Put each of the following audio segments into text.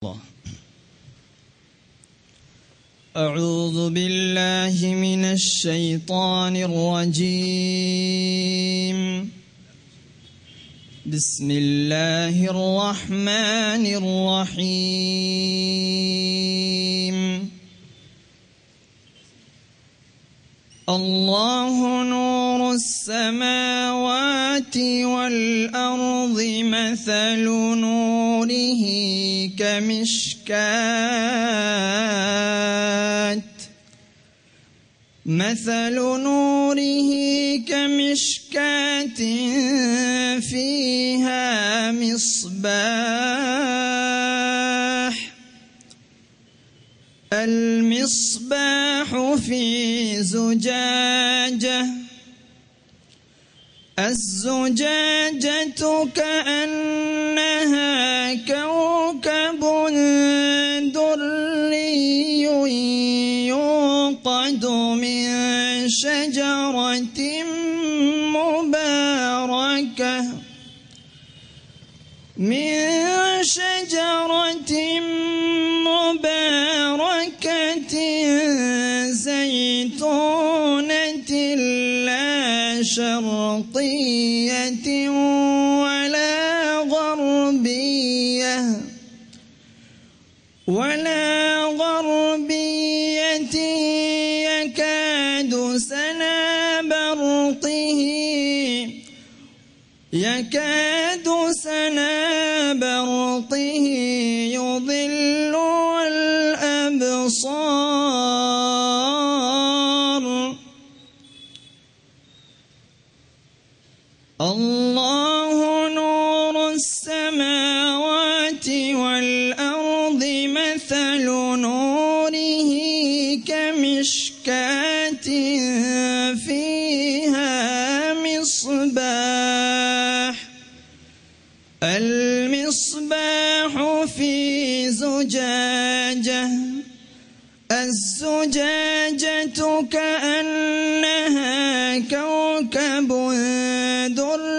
الله أعوذ بالله من الشيطان الرجيم بسم الله الرحمن الرحيم الله نور السماوات والأرض مثل نوره كمشكات مثل نوره كمشكاة فيها مصباح المصباح في زجاجة الزجاجة كأنها كوكب دري يوقد من شجرة مباركة من شجرة مباركة زيتونة لا شرقية ولا غربية ولا غربية يكاد سنا برقه يكاد سنا برقه يضل الأبصار الله نور السماوات والأرض مثل نوره كمشكاة فيها مصباح المصباح في زجاجة الزجاجة كأنها كوكب در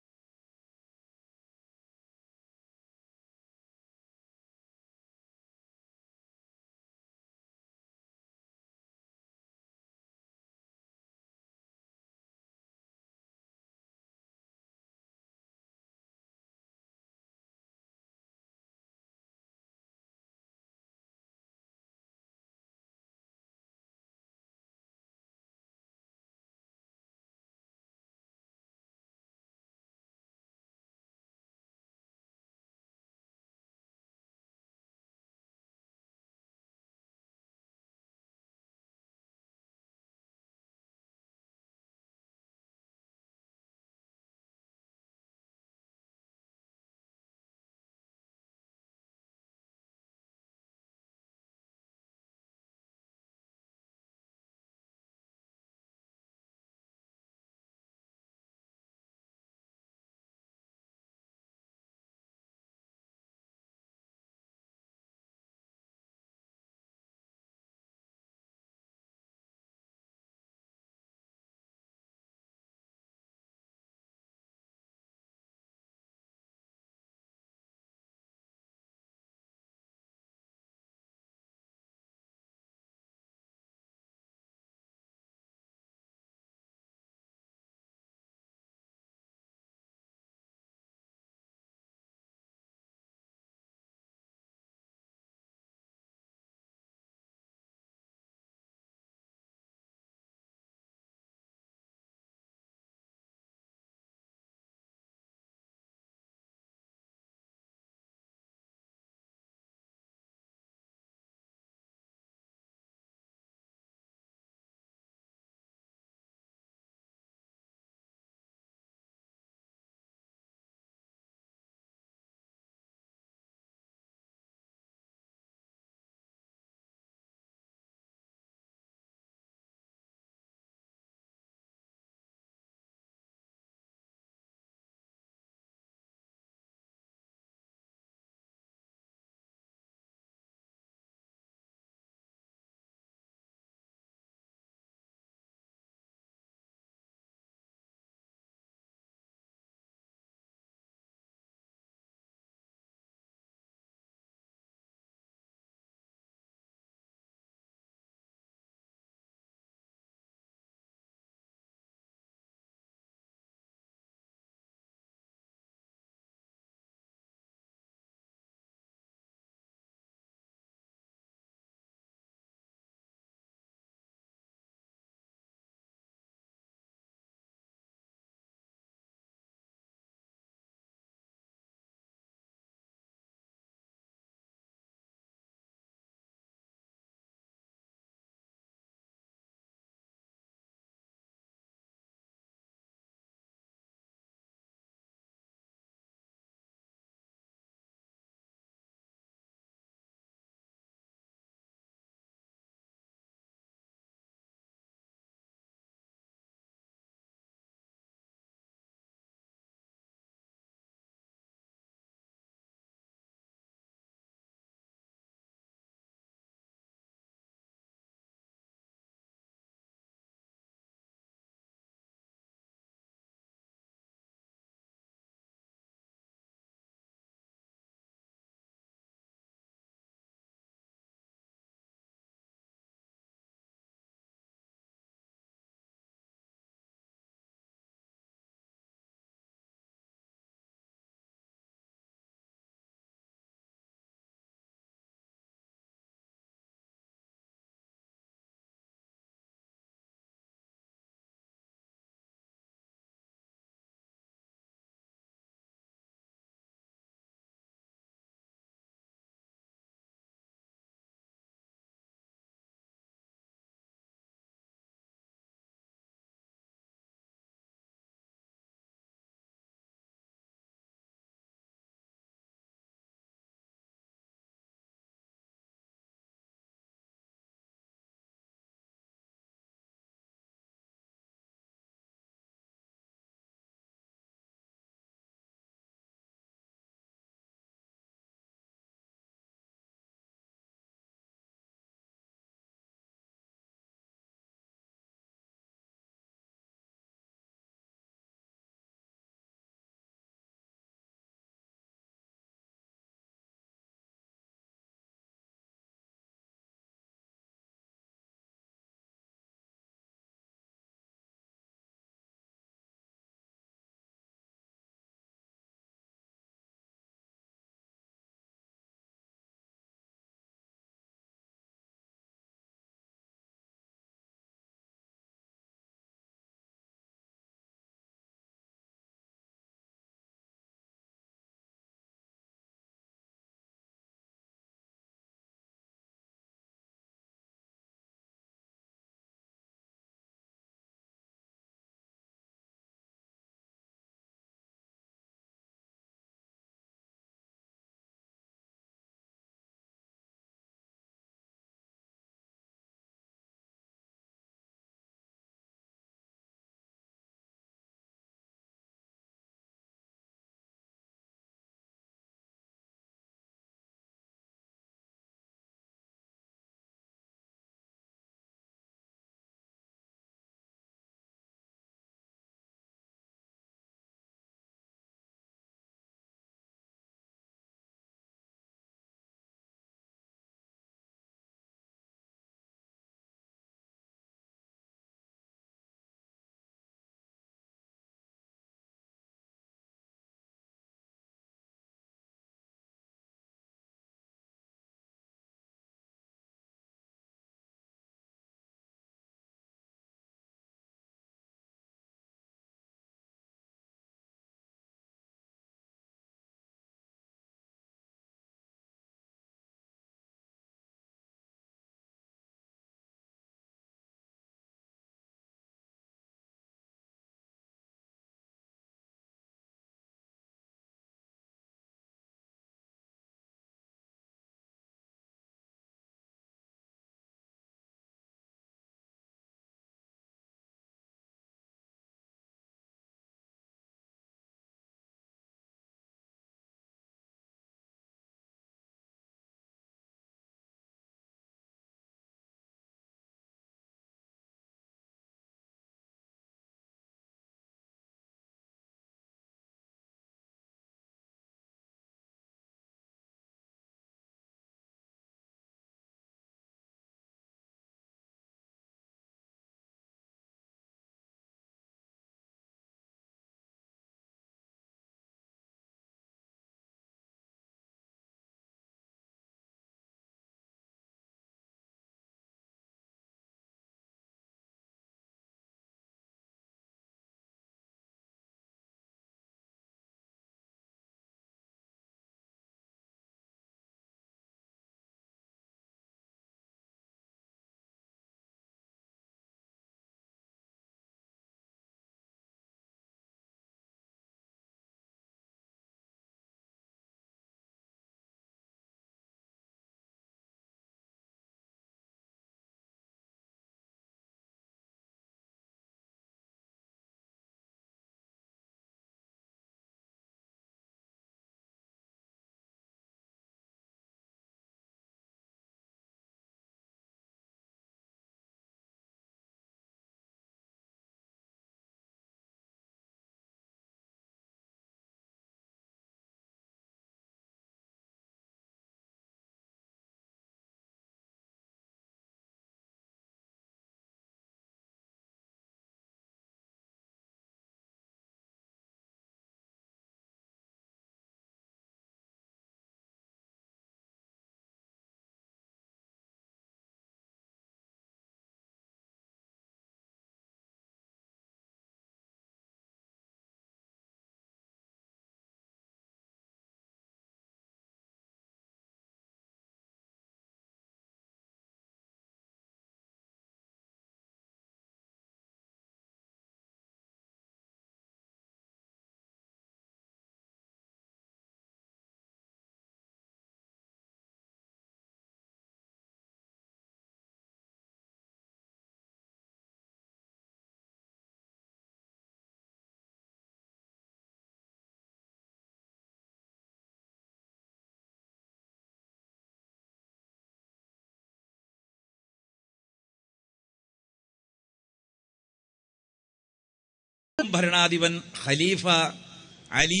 ഭരണാധിപൻ ഖലീഫ അലി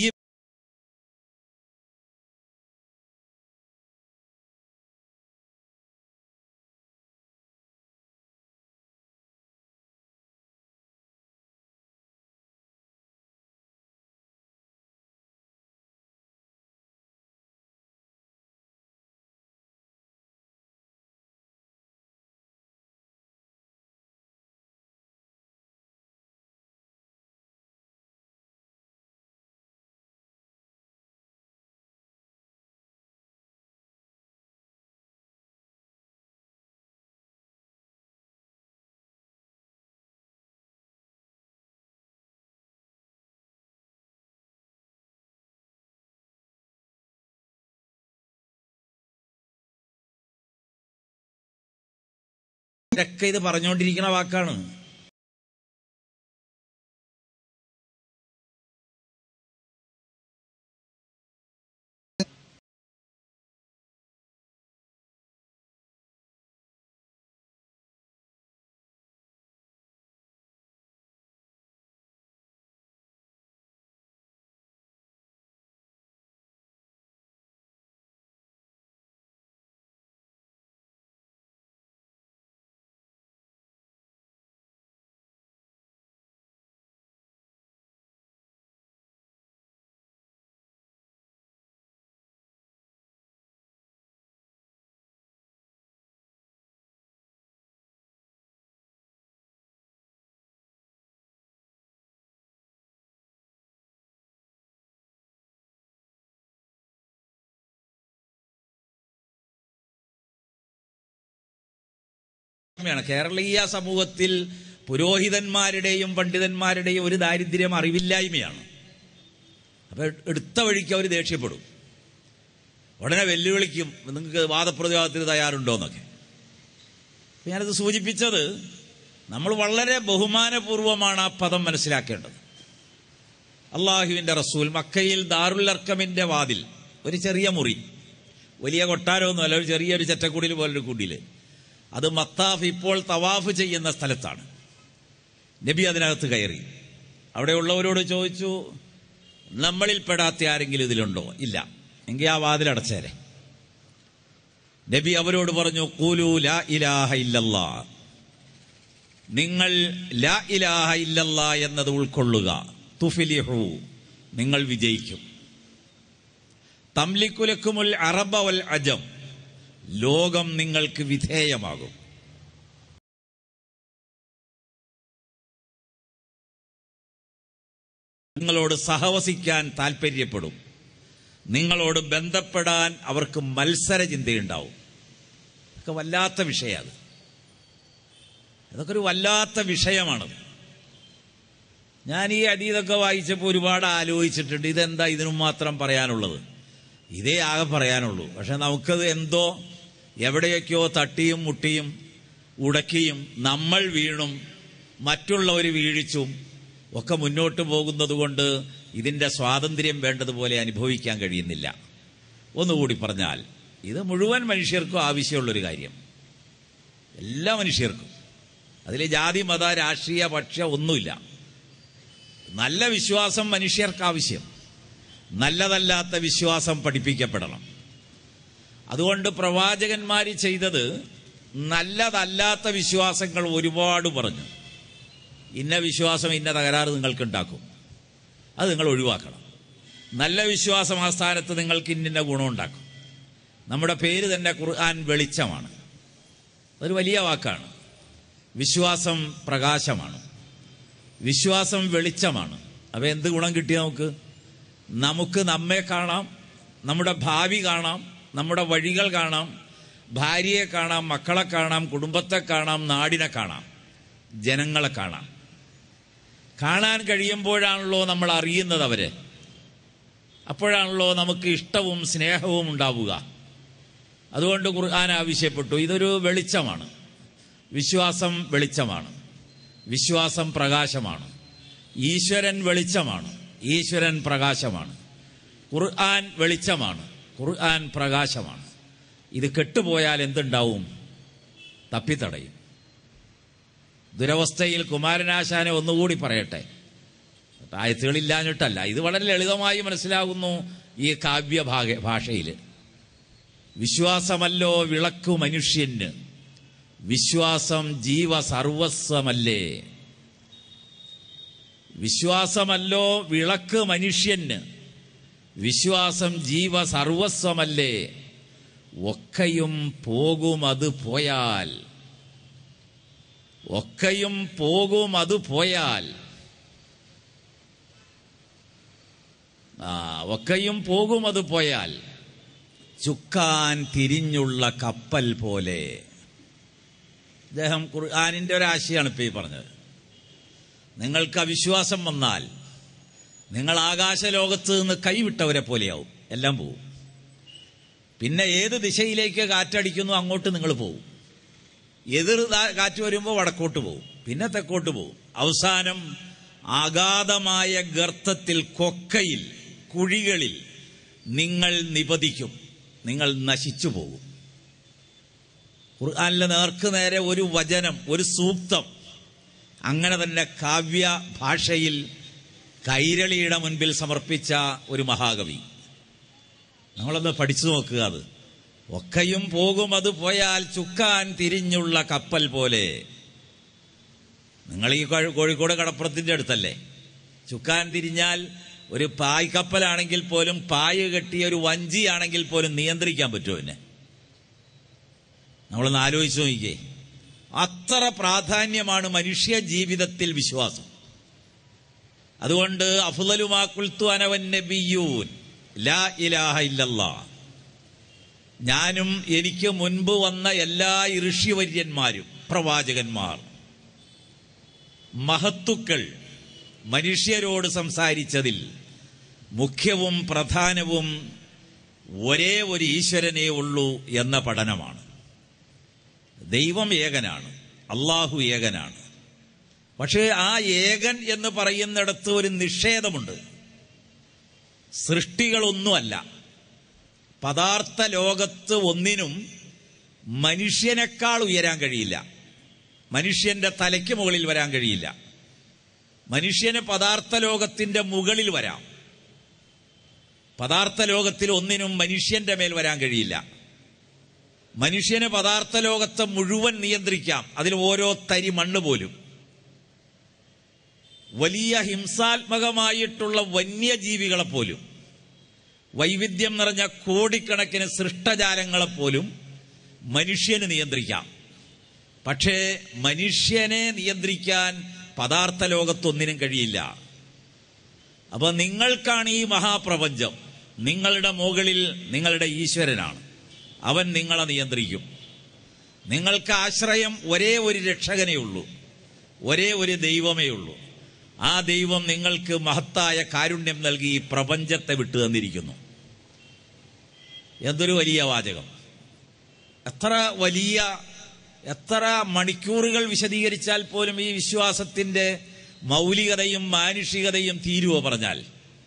ഒക്കെ ഇത് പറഞ്ഞുകൊണ്ടിരിക്കുന്ന വാക്കാണ് ാണ് കേരളീയ സമൂഹത്തിൽ പുരോഹിതന്മാരുടെയും പണ്ഡിതന്മാരുടെയും ഒരു ദാരിദ്ര്യം അറിവില്ലായ്മയാണ് അപ്പൊ എടുത്ത വഴിക്ക് അവർ ദേഷ്യപ്പെടും ഉടനെ വെല്ലുവിളിക്കും നിങ്ങൾക്ക് വാദപ്രതിവാദത്തിന് തയ്യാറുണ്ടോ എന്നൊക്കെ അപ്പൊ ഞാനത് സൂചിപ്പിച്ചത് നമ്മൾ വളരെ ബഹുമാനപൂർവമാണ് ആ പദം മനസ്സിലാക്കേണ്ടത് അള്ളാഹുവിന്റെ റസൂൽ മക്കയിൽ ദാറുൽ അർക്കമിന്റെ വാതിൽ ഒരു ചെറിയ മുറി വലിയ കൊട്ടാരമൊന്നുമല്ല ഒരു ചെറിയൊരു ചെറ്റക്കുടിൽ പോലൊരു കുടിയില് അത് മത്താഫ് ഇപ്പോൾ തവാഫ് ചെയ്യുന്ന സ്ഥലത്താണ് നബി അതിനകത്ത് കയറി അവിടെ ഉള്ളവരോട് ചോദിച്ചു നമ്മളിൽ പെടാത്ത ആരെങ്കിലും ഇതിലുണ്ടോ ഇല്ല എങ്കിൽ ആ വാതിലടച്ചേരെ നബി അവരോട് പറഞ്ഞു കൂലു ലാ ഇലാഹ ഇല്ലല്ലാ നിങ്ങൾ ലാ ഇലാഹ ഇല്ലല്ലാ എന്നത് ഉൾക്കൊള്ളുക തുഫിലിഹു നിങ്ങൾ വിജയിക്കും തംലിക്കുലക്കുമുൽ അറബ വൽ അജം ലോകം നിങ്ങൾക്ക് വിധേയമാകും നിങ്ങളോട് സഹവസിക്കാൻ താല്പര്യപ്പെടും നിങ്ങളോട് ബന്ധപ്പെടാൻ അവർക്ക് മത്സര ചിന്തയുണ്ടാവും ഒക്കെ വല്ലാത്ത വിഷയമാണ് അതൊക്കെ ഒരു വല്ലാത്ത വിഷയമാണത് ഞാൻ ഈ അടീതൊക്കെ വായിച്ചപ്പോൾ ഒരുപാട് ആലോചിച്ചിട്ടുണ്ട് ഇതെന്താ ഇതിനും മാത്രം പറയാനുള്ളത് ഇതേ ആകെ പറയാനുള്ളൂ പക്ഷെ നമുക്കത് എന്തോ എവിടെയൊക്കെയോ തട്ടിയും മുട്ടിയും ഉടക്കിയും നമ്മൾ വീണും മറ്റുള്ളവർ വീഴിച്ചും ഒക്കെ മുന്നോട്ട് പോകുന്നത് കൊണ്ട് ഇതിന്റെ സ്വാതന്ത്ര്യം വേണ്ടതുപോലെ അനുഭവിക്കാൻ കഴിയുന്നില്ല ഒന്നുകൂടി പറഞ്ഞാൽ ഇത് മുഴുവൻ മനുഷ്യർക്കും ആവശ്യമുള്ളൊരു കാര്യം എല്ലാ മനുഷ്യർക്കും അതിൽ ജാതി മത രാഷ്ട്രീയ പക്ഷ ഒന്നുമില്ല നല്ല വിശ്വാസം മനുഷ്യർക്ക് ആവശ്യം നല്ലതല്ലാത്ത വിശ്വാസം പഠിപ്പിക്കപ്പെടണം അതുകൊണ്ട് പ്രവാചകന്മാർ ചെയ്തത് നല്ലതല്ലാത്ത വിശ്വാസങ്ങൾ ഒരുപാട് പറഞ്ഞു ഇന്ന വിശ്വാസം ഇന്ന തകരാറ് നിങ്ങൾക്ക് ഉണ്ടാക്കും അത് നിങ്ങൾ ഒഴിവാക്കണം നല്ല വിശ്വാസം ആ സ്ഥാനത്ത് നിങ്ങൾക്ക് ഇന്നിന്ന ഗുണമുണ്ടാക്കും നമ്മുടെ പേര് തന്നെ ഖുർആൻ വെളിച്ചമാണ് അതൊരു വലിയ വാക്കാണ് വിശ്വാസം പ്രകാശമാണ് വിശ്വാസം വെളിച്ചമാണ് അപ്പൊ എന്ത് ഗുണം കിട്ടി നമുക്ക് നമുക്ക് നമ്മെ കാണാം നമ്മുടെ ഭാവി കാണാം നമ്മുടെ വഴികൾ കാണാം ഭാര്യയെ കാണാം മക്കളെ കാണാം കുടുംബത്തെ കാണാം നാടിനെ കാണാം ജനങ്ങളെ കാണാം കാണാൻ കഴിയുമ്പോഴാണല്ലോ നമ്മൾ അറിയുന്നത് അവരെ അപ്പോഴാണല്ലോ നമുക്ക് ഇഷ്ടവും സ്നേഹവും ഉണ്ടാവുക അതുകൊണ്ട് ഖുർആൻ ആവശ്യപ്പെട്ടു ഇതൊരു വെളിച്ചമാണ് വിശ്വാസം വെളിച്ചമാണ് വിശ്വാസം പ്രകാശമാണ് ഈശ്വരൻ വെളിച്ചമാണ് ഈശ്വരൻ പ്രകാശമാണ് ഖുർആൻ വെളിച്ചമാണ് ഖുർആൻ പ്രകാശമാണ് ഇത് കെട്ടുപോയാൽ എന്തുണ്ടാവും തപ്പിത്തടയും ദുരവസ്ഥയിൽ കുമാരനാശാനെ ഒന്നുകൂടി പറയട്ടെ ആയത്തുകളില്ലാഞ്ഞിട്ടല്ല ഇത് വളരെ ലളിതമായി മനസ്സിലാകുന്നു ഈ കാവ്യ ഭാഗ ഭാഷയിൽ വിശ്വാസമല്ലോ വിളക്കു മനുഷ്യന് വിശ്വാസം ജീവ സർവസ്വമല്ലേ വിശ്വാസമല്ലോ വിളക്ക് മനുഷ്യന് വിശ്വാസം ജീവ സർവസ്വമല്ലേ ഒക്കെയും പോകും അത് പോയാൽ ഒക്കെയും പോകും അത് പോയാൽ ആ ഒക്കെയും പോകും അത് പോയാൽ ചുക്കാൻ തിരിഞ്ഞുള്ള കപ്പൽ പോലെ അദ്ദേഹം ഖുർആാനിന്റെ ഒരാശയാണ് ഇപ്പൊ ഈ പറഞ്ഞത് നിങ്ങൾക്ക് അവിശ്വാസം വന്നാൽ നിങ്ങൾ ആകാശലോകത്ത് നിന്ന് കൈവിട്ടവരെ പോലെയാവും എല്ലാം പോവും പിന്നെ ഏത് ദിശയിലേക്ക് കാറ്റടിക്കുന്നു അങ്ങോട്ട് നിങ്ങൾ പോവും എതിർ ദാ- കാറ്റ് വരുമ്പോൾ വടക്കോട്ട് പോവും പിന്നെ തെക്കോട്ട് പോവും അവസാനം അഗാധമായ ഗർത്തത്തിൽ കൊക്കയിൽ കുഴികളിൽ നിങ്ങൾ നിപതിക്കും നിങ്ങൾ നശിച്ചു പോകും ഖുർആാനിലെ നേർക്ക് നേരെ ഒരു വചനം ഒരു സൂക്തം അങ്ങനെ തന്നെ കാവ്യ ഭാഷയിൽ കൈരളിയുടെ മുൻപിൽ സമർപ്പിച്ച ഒരു മഹാകവി നമ്മളൊന്ന് പഠിച്ചു നോക്കുക അത് ഒക്കെയും പോകും അത് പോയാൽ ചുക്കാൻ തിരിഞ്ഞുള്ള കപ്പൽ പോലെ നിങ്ങൾ ഈ കോഴി- കോഴിക്കോട് കടപ്പുറത്തിന്റെ അടുത്തല്ലേ ചുക്കാൻ തിരിഞ്ഞാൽ ഒരു പായ് കപ്പലാണെങ്കിൽ പോലും പായ് കെട്ടിയ ഒരു വഞ്ചിയാണെങ്കിൽ പോലും നിയന്ത്രിക്കാൻ പറ്റുമോ പിന്നെ നമ്മളൊന്ന് ആലോചിച്ച് നോക്കിക്കേ അത്ര പ്രാധാന്യമാണ് മനുഷ്യ ജീവിതത്തിൽ വിശ്വാസം അതുകൊണ്ട് അഫുദലുമാ കുൽത്തു അനവൻ നബിയൂൻ ലാ ഇലാഹ ഇല്ലല്ലാ ഞാനും എനിക്ക് മുൻപ് വന്ന എല്ലാ ഋഷിവര്യന്മാരും പ്രവാചകന്മാർ മഹത്തുക്കൾ മനുഷ്യരോട് സംസാരിച്ചതിൽ മുഖ്യവും പ്രധാനവും ഒരേ ഒരു ഈശ്വരനേ ഉള്ളൂ എന്ന പഠനമാണ് ദൈവം ഏകനാണ് അള്ളാഹു ഏകനാണ് പക്ഷേ ആ ഏകൻ എന്ന് പറയുന്നിടത്ത് ഒരു നിഷേധമുണ്ട് സൃഷ്ടികളൊന്നുമല്ല പദാർത്ഥ ലോകത്ത് ഒന്നിനും മനുഷ്യനേക്കാൾ ഉയരാൻ കഴിയില്ല മനുഷ്യന്റെ തലയ്ക്ക് മുകളിൽ വരാൻ കഴിയില്ല മനുഷ്യന് പദാർത്ഥ ലോകത്തിന്റെ മുകളിൽ വരാം പദാർത്ഥ ലോകത്തിൽ ഒന്നിനും മനുഷ്യന്റെ മേൽ വരാൻ കഴിയില്ല മനുഷ്യന് പദാർത്ഥ ലോകത്തെ മുഴുവൻ നിയന്ത്രിക്കാം അതിൽ ഓരോ തരി മണ്ണ് പോലും വലിയ ഹിംസാത്മകമായിട്ടുള്ള വന്യജീവികളെ പോലും വൈവിധ്യം നിറഞ്ഞ കോടിക്കണക്കിന് സൃഷ്ടജാലങ്ങളെ പോലും മനുഷ്യന് നിയന്ത്രിക്കാം പക്ഷേ മനുഷ്യനെ നിയന്ത്രിക്കാൻ പദാർത്ഥ ലോകത്തൊന്നിനും കഴിയില്ല അപ്പൊ നിങ്ങൾക്കാണ് ഈ മഹാപ്രപഞ്ചം നിങ്ങളുടെ മുകളിൽ നിങ്ങളുടെ ഈശ്വരനാണ് അവൻ നിങ്ങളെ നിയന്ത്രിക്കും നിങ്ങൾക്ക് ആശ്രയം ഒരേ ഒരു രക്ഷകനേ ഉള്ളൂ ഒരേ ഒരു ദൈവമേ ഉള്ളൂ ആ ദൈവം നിങ്ങൾക്ക് മഹത്തായ കാരുണ്യം നൽകി ഈ പ്രപഞ്ചത്തെ വിട്ടു തന്നിരിക്കുന്നു എന്തൊരു വലിയ വാചകം എത്ര വലിയ എത്ര മണിക്കൂറുകൾ വിശദീകരിച്ചാൽ പോലും ഈ വിശ്വാസത്തിന്റെ മൗലികതയും മാനുഷികതയും തീരുവോ പറഞ്ഞാൽ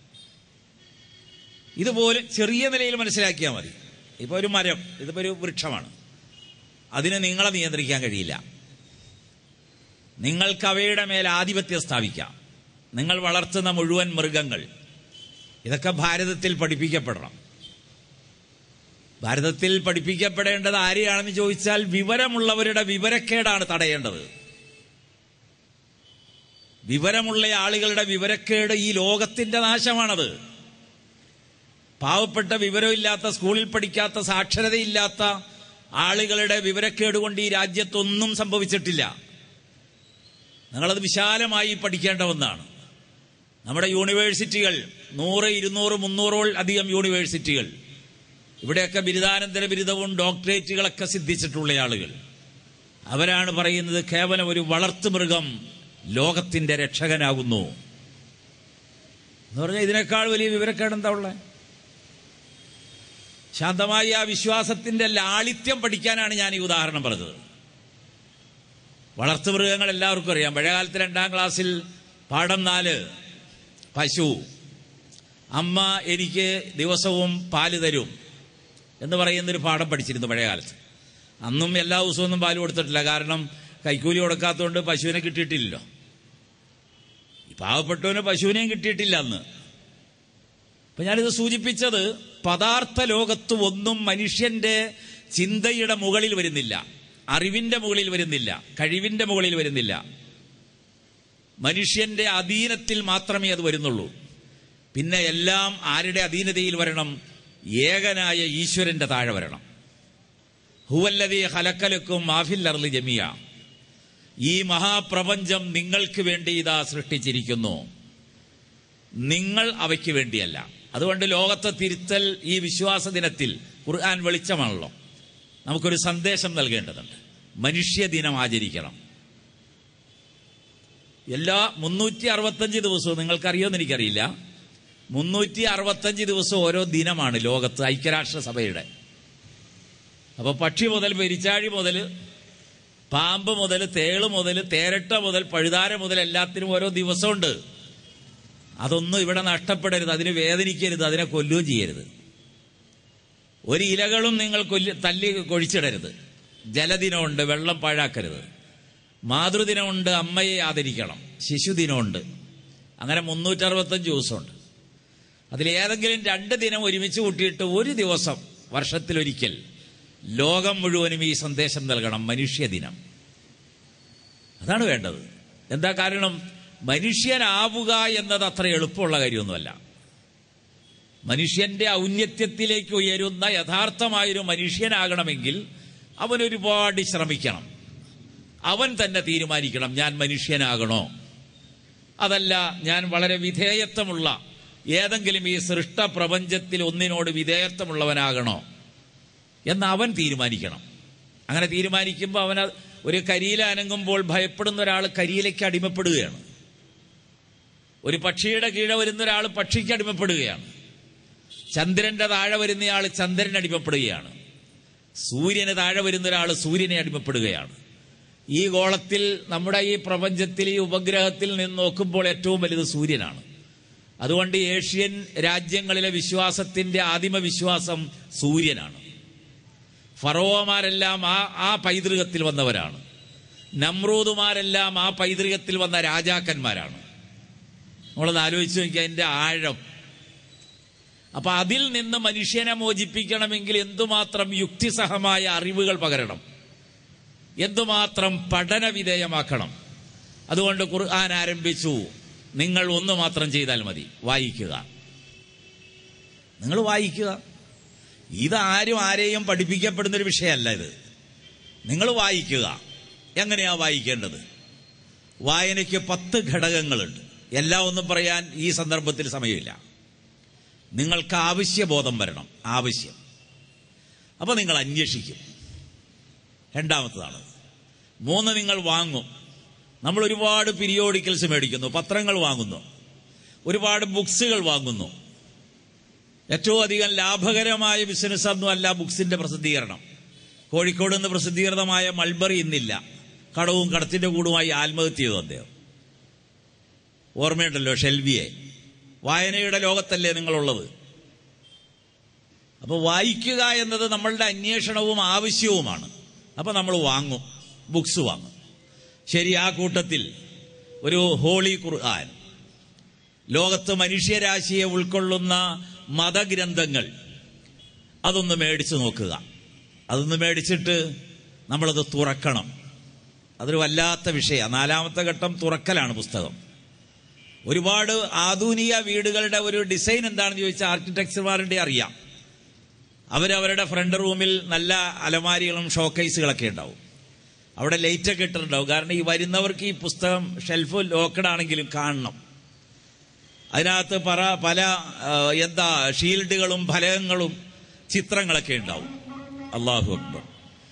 ഇതുപോലെ ചെറിയ നിലയിൽ മനസ്സിലാക്കിയാൽ മതി ഇപ്പൊ ഒരു മരം ഇതിപ്പോ ഒരു വൃക്ഷമാണ് അതിന് നിങ്ങളെ നിയന്ത്രിക്കാൻ കഴിയില്ല നിങ്ങൾക്ക് അവയുടെ മേൽ ആധിപത്യം സ്ഥാപിക്കാം നിങ്ങൾ വളർത്തുന്ന മുഴുവൻ മൃഗങ്ങൾ ഇതൊക്കെ ഭാരതത്തിൽ പഠിപ്പിക്കപ്പെടണം ഭാരതത്തിൽ പഠിപ്പിക്കപ്പെടേണ്ടത് ആരെയാണെന്ന് ചോദിച്ചാൽ വിവരമുള്ളവരുടെ വിവരക്കേടാണ് തടയേണ്ടത് വിവരമുള്ള ആളുകളുടെ വിവരക്കേട് ഈ ലോകത്തിന്റെ നാശമാണത് പാവപ്പെട്ട വിവരമില്ലാത്ത സ്കൂളിൽ പഠിക്കാത്ത സാക്ഷരതയില്ലാത്ത ആളുകളുടെ വിവരക്കേട് കൊണ്ട് ഈ രാജ്യത്തൊന്നും സംഭവിച്ചിട്ടില്ല നിങ്ങളത് വിശാലമായി പഠിക്കേണ്ട ഒന്നാണ് നമ്മുടെ യൂണിവേഴ്സിറ്റികൾ നൂറ് ഇരുന്നൂറ് മുന്നൂറോൾ അധികം യൂണിവേഴ്സിറ്റികൾ ഇവിടെയൊക്കെ ബിരുദാനന്തര ബിരുദവും ഡോക്ടറേറ്റുകളൊക്കെ സിദ്ധിച്ചിട്ടുള്ള ആളുകൾ അവരാണ് പറയുന്നത് കേവലം ഒരു വളർത്തുമൃഗം ലോകത്തിന്റെ രക്ഷകനാകുന്നു എന്ന് പറഞ്ഞാൽ ഇതിനേക്കാൾ വലിയ വിവരക്കേട് എന്താ ഉള്ളത് ശാന്തമായി ആ വിശ്വാസത്തിന്റെ ലാളിത്യം പഠിക്കാനാണ് ഞാൻ ഈ ഉദാഹരണം പറഞ്ഞത് വളർത്തുമൃഗങ്ങൾ എല്ലാവർക്കും അറിയാം പഴയകാലത്ത് രണ്ടാം ക്ലാസ്സിൽ പാഠം നാല് പശു അമ്മ എനിക്ക് ദിവസവും പാല് തരും എന്ന് പറയുന്നൊരു പാഠം പഠിച്ചിരുന്നു പഴയകാലത്ത് അന്നും എല്ലാ ദിവസവും ഒന്നും പാല് കൊടുത്തിട്ടില്ല കാരണം കൈക്കൂലി കൊടുക്കാത്തതുകൊണ്ട് പശുവിനെ കിട്ടിയിട്ടില്ലല്ലോ പാവപ്പെട്ടവന് പശുവിനെയും കിട്ടിയിട്ടില്ല അന്ന് അപ്പൊ ഞാനിത് സൂചിപ്പിച്ചത് പദാർത്ഥ ലോകത്ത് ഒന്നും മനുഷ്യന്റെ ചിന്തയുടെ മുകളിൽ വരുന്നില്ല അറിവിന്റെ മുകളിൽ വരുന്നില്ല കഴിവിന്റെ മുകളിൽ വരുന്നില്ല മനുഷ്യന്റെ അധീനത്തിൽ മാത്രമേ അത് വരുന്നുള്ളൂ പിന്നെ എല്ലാം ആരുടെ അധീനതയിൽ വരണം ഏകനായ ഈശ്വരന്റെ താഴെ വരണം ഹുവല്ലതി ഹലക്കലക്കും മാഫിൽ അർലി ജമിയ ഈ മഹാപ്രപഞ്ചം നിങ്ങൾക്ക് വേണ്ടി ഇതാ സൃഷ്ടിച്ചിരിക്കുന്നു നിങ്ങൾ അവയ്ക്ക് വേണ്ടിയല്ല അതുകൊണ്ട് ലോകത്തെ തിരുത്തൽ ഈ വിശ്വാസ ദിനത്തിൽ ഖുർആൻ വെളിച്ചമാണല്ലോ നമുക്കൊരു സന്ദേശം നൽകേണ്ടതുണ്ട് മനുഷ്യദിനം ആചരിക്കണം എല്ലാ മുന്നൂറ്റി അറുപത്തഞ്ച് ദിവസവും നിങ്ങൾക്കറിയോന്ന് എനിക്കറിയില്ല മുന്നൂറ്റി അറുപത്തഞ്ച് ദിവസം ഓരോ ദിനമാണ് ലോകത്ത് ഐക്യരാഷ്ട്രസഭയുടെ അപ്പോൾ പക്ഷി മുതൽ പെരിച്ചാഴി മുതൽ പാമ്പ് മുതൽ തേള് മുതൽ തേരട്ട മുതൽ പഴുതാര മുതൽ എല്ലാത്തിനും ഓരോ ദിവസമുണ്ട് അതൊന്നും ഇവിടെ നഷ്ടപ്പെടരുത് അതിന് വേദനിക്കരുത് അതിനെ കൊല്ലുകയും ചെയ്യരുത് ഒരു ഇലകളും നിങ്ങൾ കൊല്ലി തല്ലി കൊഴിച്ചിടരുത് ജലദിനമുണ്ട് വെള്ളം പാഴാക്കരുത് മാതൃദിനമുണ്ട് അമ്മയെ ആദരിക്കണം ശിശുദിനമുണ്ട് അങ്ങനെ മുന്നൂറ്ററുപത്തഞ്ച് ദിവസമുണ്ട് അതിലേതെങ്കിലും രണ്ട് ദിനം ഒരുമിച്ച് കൂട്ടിയിട്ട് ഒരു ദിവസം വർഷത്തിലൊരിക്കൽ ലോകം മുഴുവനും ഈ സന്ദേശം നൽകണം മനുഷ്യദിനം അതാണ് വേണ്ടത് എന്താ കാരണം മനുഷ്യനാവുക എന്നത് അത്ര എളുപ്പമുള്ള കാര്യമൊന്നുമല്ല മനുഷ്യന്റെ ഔന്നത്യത്തിലേക്ക് ഉയരുന്ന യഥാർത്ഥമായൊരു മനുഷ്യനാകണമെങ്കിൽ അവൻ ഒരുപാട് ശ്രമിക്കണം അവൻ തന്നെ തീരുമാനിക്കണം ഞാൻ മനുഷ്യനാകണോ അതല്ല ഞാൻ വളരെ വിധേയത്വമുള്ള ഏതെങ്കിലും ഈ സൃഷ്ട പ്രപഞ്ചത്തിൽ ഒന്നിനോട് വിധേയത്വമുള്ളവനാകണോ എന്ന് അവൻ തീരുമാനിക്കണം അങ്ങനെ തീരുമാനിക്കുമ്പോൾ അവൻ ഒരു കരിയില അനങ്ങുമ്പോൾ ഭയപ്പെടുന്ന ഒരാൾ കരിയിലേക്ക് അടിമപ്പെടുകയാണ് ഒരു പക്ഷിയുടെ കീഴെ വരുന്ന ഒരാൾ പക്ഷിക്ക് അടിമപ്പെടുകയാണ് ചന്ദ്രന്റെ താഴെ വരുന്നയാൾ ചന്ദ്രന് അടിമപ്പെടുകയാണ് സൂര്യന് താഴെ വരുന്ന ഒരാൾ സൂര്യനെ അടിമപ്പെടുകയാണ് ഈ ഗോളത്തിൽ നമ്മുടെ ഈ പ്രപഞ്ചത്തിൽ ഈ ഉപഗ്രഹത്തിൽ നിന്ന് നോക്കുമ്പോൾ ഏറ്റവും വലുത് സൂര്യനാണ് അതുകൊണ്ട് ഏഷ്യൻ രാജ്യങ്ങളിലെ വിശ്വാസത്തിന്റെ ആദിമ വിശ്വാസം സൂര്യനാണ് ഫറോവമാരെല്ലാം ആ ആ പൈതൃകത്തിൽ വന്നവരാണ് നമ്രൂദുമാരെല്ലാം ആ പൈതൃകത്തിൽ വന്ന രാജാക്കന്മാരാണ് നമ്മളത് ആലോചിച്ച് നോക്കിയാൽ അതിന്റെ ആഴം അപ്പൊ അതിൽ നിന്ന് മനുഷ്യനെ മോചിപ്പിക്കണമെങ്കിൽ എന്തുമാത്രം യുക്തിസഹമായ അറിവുകൾ പകരണം എന്തുമാത്രം പഠന വിധേയമാക്കണം അതുകൊണ്ട് ഖുർആൻ ആരംഭിച്ചു നിങ്ങൾ ഒന്ന് മാത്രം ചെയ്താൽ മതി വായിക്കുക നിങ്ങൾ വായിക്കുക ഇതാരും ആരെയും പഠിപ്പിക്കപ്പെടുന്ന ഒരു വിഷയമല്ല ഇത് നിങ്ങൾ വായിക്കുക എങ്ങനെയാ വായിക്കേണ്ടത് വായനയ്ക്ക് പത്ത് ഘടകങ്ങളുണ്ട് എല്ലാം ഒന്നും പറയാൻ ഈ സന്ദർഭത്തിൽ സമയമില്ല നിങ്ങൾക്ക് ആവശ്യബോധം വരണം ആവശ്യം അപ്പോൾ നിങ്ങൾ അന്വേഷിക്കും രണ്ടാമത്തതാണ് മൂന്ന് നിങ്ങൾ വാങ്ങും നമ്മൾ ഒരുപാട് പീരിയോഡിക്കൽസ് മേടിക്കുന്നു പത്രങ്ങൾ വാങ്ങുന്നു ഒരുപാട് ബുക്സുകൾ വാങ്ങുന്നു ഏറ്റവും അധികം ലാഭകരമായ ബിസിനസ് ഒന്നും അല്ല ബുക്സിന്റെ പ്രസിദ്ധീകരണം കോഴിക്കോട് നിന്ന് പ്രസിദ്ധീകൃതമായ മൾബറി ഇന്നില്ല കടവും കടത്തിന്റെ കൂടുമായി ആത്മഹത്യ ചെയ്തു അദ്ദേഹം ഓർമ്മയുണ്ടല്ലോ ഷെൽവിയെ വായനയുടെ ലോകത്തല്ലേ നിങ്ങളുള്ളത് അപ്പോൾ വായിക്കുക എന്നത് നമ്മളുടെ അന്വേഷണവും ആവശ്യവുമാണ് അപ്പോൾ നമ്മൾ വാങ്ങും ബുക്സ് വാങ്ങും ശരി ആ കൂട്ടത്തിൽ ഒരു ഹോളി ഖുർആൻ ലോകത്ത് മനുഷ്യരാശിയെ ഉൾക്കൊള്ളുന്ന മതഗ്രന്ഥങ്ങൾ അതൊന്ന് മേടിച്ചു നോക്കുക അതൊന്ന് മേടിച്ചിട്ട് നമ്മളത് തുറക്കണം അതൊരു വല്ലാത്ത വിഷയമാണ് നാലാമത്തെ ഘട്ടം തുറക്കലാണ് പുസ്തകം ഒരുപാട് ആധുനിക വീടുകളുടെ ഒരു ഡിസൈൻ എന്താണെന്ന് ചോദിച്ചാൽ ആർക്കിടെക്ചർമാരുടെ അറിയാം അവരവരുടെ ഫ്രണ്ട് റൂമിൽ നല്ല അലമാരികളും ഷോക്കേസുകളൊക്കെ ഉണ്ടാവും അവിടെ ലൈറ്റൊക്കെ ഇട്ടിട്ടുണ്ടാവും കാരണം ഈ വരുന്നവർക്ക് ഈ പുസ്തകം ഷെൽഫ് ലോക്കഡ് ആണെങ്കിലും കാണണം അതിനകത്ത് പറ പല ആ, എന്താ ഷീൽഡുകളും ഫലകങ്ങളും ചിത്രങ്ങളൊക്കെ ഉണ്ടാവും അള്ളാഹു അക്ബർ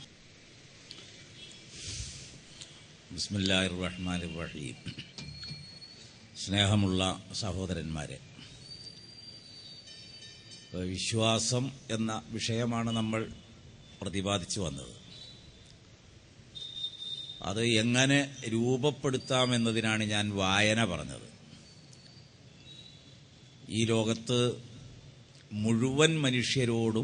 ബിസ്മില്ലാഹിർ റഹ്മാനിർ റഹീം സ്നേഹമുള്ള സഹോദരന്മാരെ വിശ്വാസം എന്ന വിഷയമാണ് നമ്മൾ പ്രതിപാദിച്ചു വന്നത് അത് എങ്ങനെ രൂപപ്പെടുത്താമെന്നതിനാണ് ഞാൻ വായന പറഞ്ഞത് ഈ ലോകത്ത് മുഴുവൻ മനുഷ്യരോടും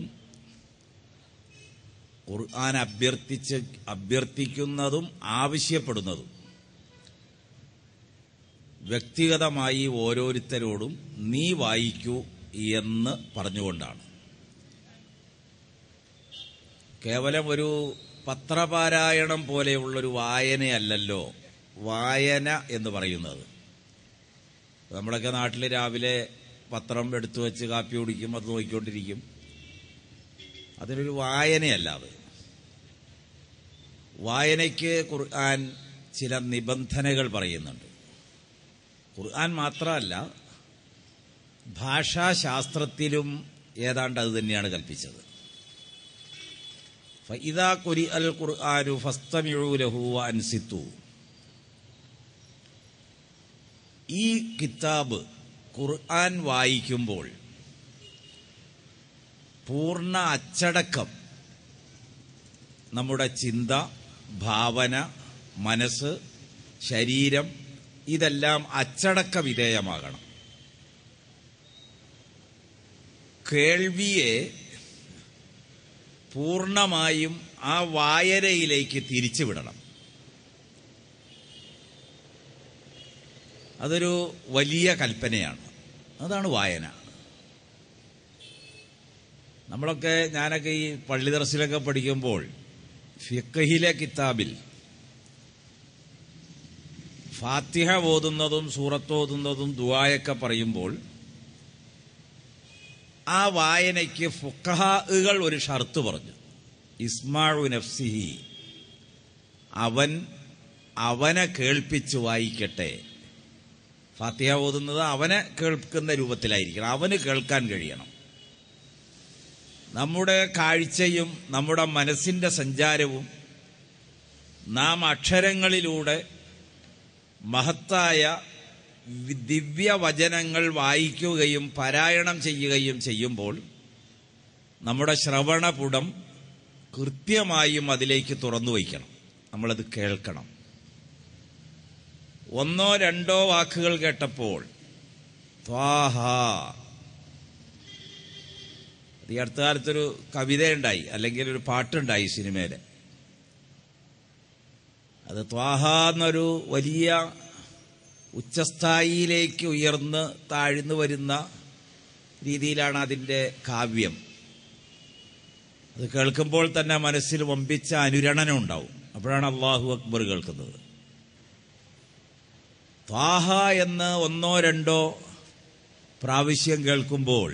ഖുർആൻ അഭ്യർത്ഥിച്ച് അഭ്യർത്ഥിക്കുന്നതും ആവശ്യപ്പെടുന്നതും വ്യക്തിഗതമായി ഓരോരുത്തരോടും നീ വായിക്കൂ എന്ന് പറഞ്ഞുകൊണ്ടാണ് കേവലം ഒരു പത്രപാരായണം പോലെയുള്ളൊരു വായനയല്ലല്ലോ വായന എന്ന് പറയുന്നത് നമ്മളൊക്കെ നാട്ടിൽ രാവിലെ പത്രം എടുത്തു വെച്ച് കാപ്പി കുടിക്കും അത് നോക്കിക്കൊണ്ടിരിക്കും അതിനൊരു വായനയല്ല അത് വായനയ്ക്ക് ഖുർആൻ ചില നിബന്ധനകൾ പറയുന്നുണ്ട് ഖുർആൻ മാത്രമല്ല ഭാഷാശാസ്ത്രത്തിലും ഏതാണ്ട് അത് തന്നെയാണ് കൽപ്പിച്ചത് ഫഇദാ കുരി അൽ ഖുർആാനു ഫസ്തമിഴു ലഹു അൻസിത്തു ഈ കിതാബ് ഖുർആൻ വായിക്കുമ്പോൾ പൂർണ്ണ അച്ചടക്കം നമ്മുടെ ചിന്ത ഭാവന മനസ്സ് ശരീരം ഇതെല്ലാം അച്ചടക്ക വിധേയമാകണം കേൾവിയെ പൂർണ്ണമായും ആ വായനയിലേക്ക് തിരിച്ചുവിടണം അതൊരു വലിയ കൽപ്പനയാണ് അതാണ് വായന നമ്മളൊക്കെ ഞാനൊക്കെ ഈ പള്ളി ദർശനമൊക്കെ പഠിക്കുമ്പോൾ ഫിക്കഹിലെ കിതാബിൽ ഫാത്തിഹ ഓതുന്നതും സൂറത്ത് ഓതുന്നതും ദുവായൊക്കെ പറയുമ്പോൾ ആ വായനയ്ക്ക് ഫുക്കഹാകൾ ഒരു ഷർത്ത് പറഞ്ഞു ഇസ്മാഴു നഫ്സിഹി അവൻ അവനെ കേൾപ്പിച്ച് വായിക്കട്ടെ ഫാത്തിഹ ഓതുന്നത് അവനെ കേൾക്കുന്ന രൂപത്തിലായിരിക്കണം അവന് കേൾക്കാൻ കഴിയണം നമ്മുടെ കാഴ്ചയും നമ്മുടെ മനസ്സിന്റെ സഞ്ചാരവും നാം അക്ഷരങ്ങളിലൂടെ മഹത്തായ വി- ദിവ്യവചനങ്ങൾ വായിക്കുകയും പാരായണം ചെയ്യുകയും ചെയ്യുമ്പോൾ നമ്മുടെ ശ്രവണപുടം കൃത്യമായും അതിലേക്ക് തുറന്നു വയ്ക്കണം നമ്മളത് കേൾക്കണം ഒന്നോ രണ്ടോ വാക്കുകൾ കേട്ടപ്പോൾ ത്വാഹ അത് ഈ അടുത്ത കാലത്തൊരു കവിതയുണ്ടായി അല്ലെങ്കിൽ ഒരു പാട്ടുണ്ടായി സിനിമയില് അത് ത്വാഹ എന്നൊരു വലിയ ഉച്ചസ്ഥായിയിലേക്ക് ഉയർന്ന് താഴ്ന്നു വരുന്ന രീതിയിലാണ് അതിൻ്റെ കാവ്യം അത് കേൾക്കുമ്പോൾ തന്നെ മനസ്സിൽ വമ്പിച്ച അനുരണനം ഉണ്ടാവും അപ്പോഴാണ് അള്ളാഹു അക്ബർ കേൾക്കുന്നത് ത്വാഹ എന്ന് ഒന്നോ രണ്ടോ പ്രാവശ്യം കേൾക്കുമ്പോൾ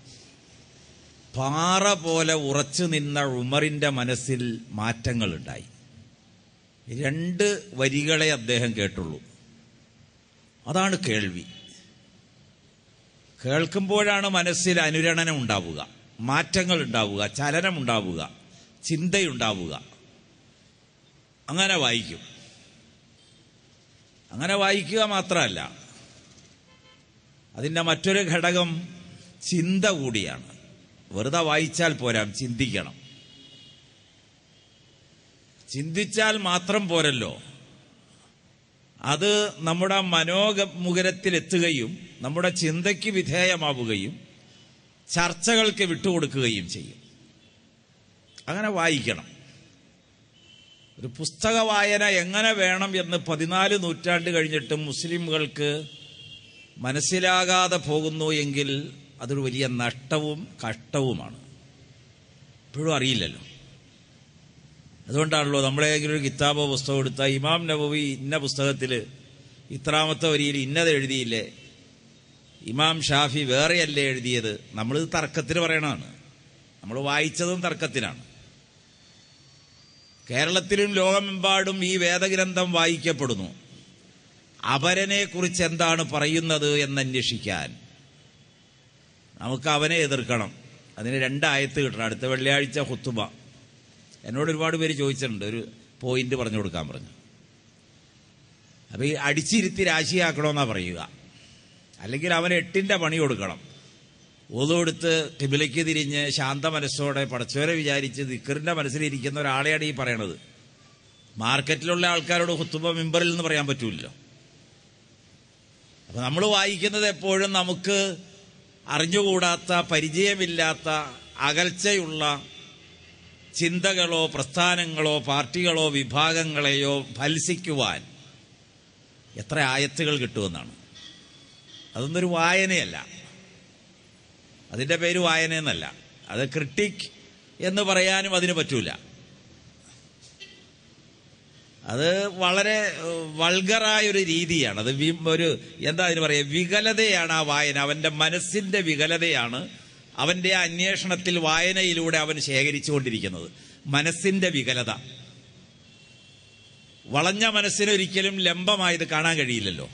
പാറ പോലെ ഉറച്ചു നിന്ന ഉമറിന്റെ മനസ്സിൽ മാറ്റങ്ങളുണ്ടായി രണ്ട് വരികളെ അദ്ദേഹം കേട്ടുള്ളൂ അതാണ് കേൾവി കേൾക്കുമ്പോഴാണ് മനസ്സിൽ അനുരണനം ഉണ്ടാവുക മാറ്റങ്ങൾ ഉണ്ടാവുക ചലനം ഉണ്ടാവുക ചിന്തയുണ്ടാവുക അങ്ങനെ വായിക്കും അങ്ങനെ വായിക്കുക മാത്രമല്ല അതിൻ്റെ മറ്റൊരു ഘടകം ചിന്ത കൂടിയാണ് വെറുതെ വായിച്ചാൽ പോരാ ചിന്തിക്കണം ചിന്തിച്ചാൽ മാത്രം പോരല്ലോ അത് നമ്മുടെ മനോമുഖരത്തിലെത്തുകയും നമ്മുടെ ചിന്തയ്ക്ക് വിധേയമാവുകയും ചർച്ചകൾക്ക് വിട്ടുകൊടുക്കുകയും ചെയ്യും അങ്ങനെ വായിക്കണം ഒരു പുസ്തക വായന എങ്ങനെ വേണം എന്ന് പതിനാല് നൂറ്റാണ്ട് കഴിഞ്ഞിട്ടും മുസ്ലിംകൾക്ക് മനസ്സിലാകാതെ പോകുന്നു എങ്കിൽ അതൊരു വലിയ നഷ്ടവും കഷ്ടവുമാണ് ഇപ്പോഴും അറിയില്ലല്ലോ അതുകൊണ്ടാണല്ലോ നമ്മളേതെങ്കിലും ഒരു കിതാബോ പുസ്തകം എടുത്താൽ ഇമാം നബവി ഇന്ന പുസ്തകത്തിൽ ഇത്രാമത്തെ വരിയിൽ ഇന്നത് എഴുതിയില്ലേ ഇമാം ഷാഫി വേറെയല്ലേ എഴുതിയത് നമ്മൾ തർക്കത്തിന് പറയണതാണ് നമ്മൾ വായിച്ചതും തർക്കത്തിനാണ് കേരളത്തിലും ലോകമെമ്പാടും ഈ വേദഗ്രന്ഥം വായിക്കപ്പെടുന്നു അവരനെ കുറിച്ച് എന്താണ് പറയുന്നത് എന്നന്വേഷിക്കാൻ നമുക്ക് അവനെ എതിർക്കണം അതിന് രണ്ടായത്ത് കിട്ടണം അടുത്ത വെള്ളിയാഴ്ച ഹുത്തുബ എന്നോട് ഒരുപാട് പേര് ചോദിച്ചിട്ടുണ്ട് ഒരു പോയിന്റ് പറഞ്ഞു കൊടുക്കാൻ പറഞ്ഞു അപ്പൊ ഈ അടിച്ചിരുത്തി രാശിയാക്കണമെന്നാ പറയുക അല്ലെങ്കിൽ അവന് എട്ടിന്റെ പണി കൊടുക്കണം ഒതുകൊടുത്ത് കിബിലയ്ക്ക് തിരിഞ്ഞ് ശാന്ത മനസ്സോടെ പടച്ചോരെ വിചാരിച്ച് ദിക്കറിന്റെ മനസ്സിലിരിക്കുന്ന ഒരാളെയാണ് ഈ പറയണത് മാർക്കറ്റിലുള്ള ആൾക്കാരോട് ഹുത്തുബ മെമ്പറിൽ നിന്ന് പറയാൻ പറ്റൂല്ലോ അപ്പൊ നമ്മൾ വായിക്കുന്നത് എപ്പോഴും നമുക്ക് അറിഞ്ഞുകൂടാത്ത പരിചയമില്ലാത്ത അകൽച്ചയുള്ള ചിന്തകളോ പ്രസ്ഥാനങ്ങളോ പാർട്ടികളോ വിഭാഗങ്ങളെയോ ഫൽസിക്കുവാൻ എത്ര ആയത്തുകൾ കിട്ടുമെന്നാണ് അതൊന്നും ഒരു വായനയല്ല അതിൻ്റെ പേര് വായന എന്നല്ല അത് ക്രിട്ടിക് എന്ന് പറയാനും അതിന് പറ്റൂല അത് വളരെ ഏഹ്, വൾഗറായ ഒരു രീതിയാണ് അത് വി- ഒരു എന്താ അതിന് പറയുക വികലതയാണ് ആ വായന അവന്റെ മനസ്സിന്റെ വികലതയാണ് അവന്റെ ആ അന്വേഷണത്തിൽ വായനയിലൂടെ അവൻ ശേഖരിച്ചുകൊണ്ടിരിക്കുന്നത് മനസ്സിന്റെ വികലത വളഞ്ഞ മനസ്സിനൊരിക്കലും ലംബമായത് കാണാൻ കഴിയില്ലല്ലോ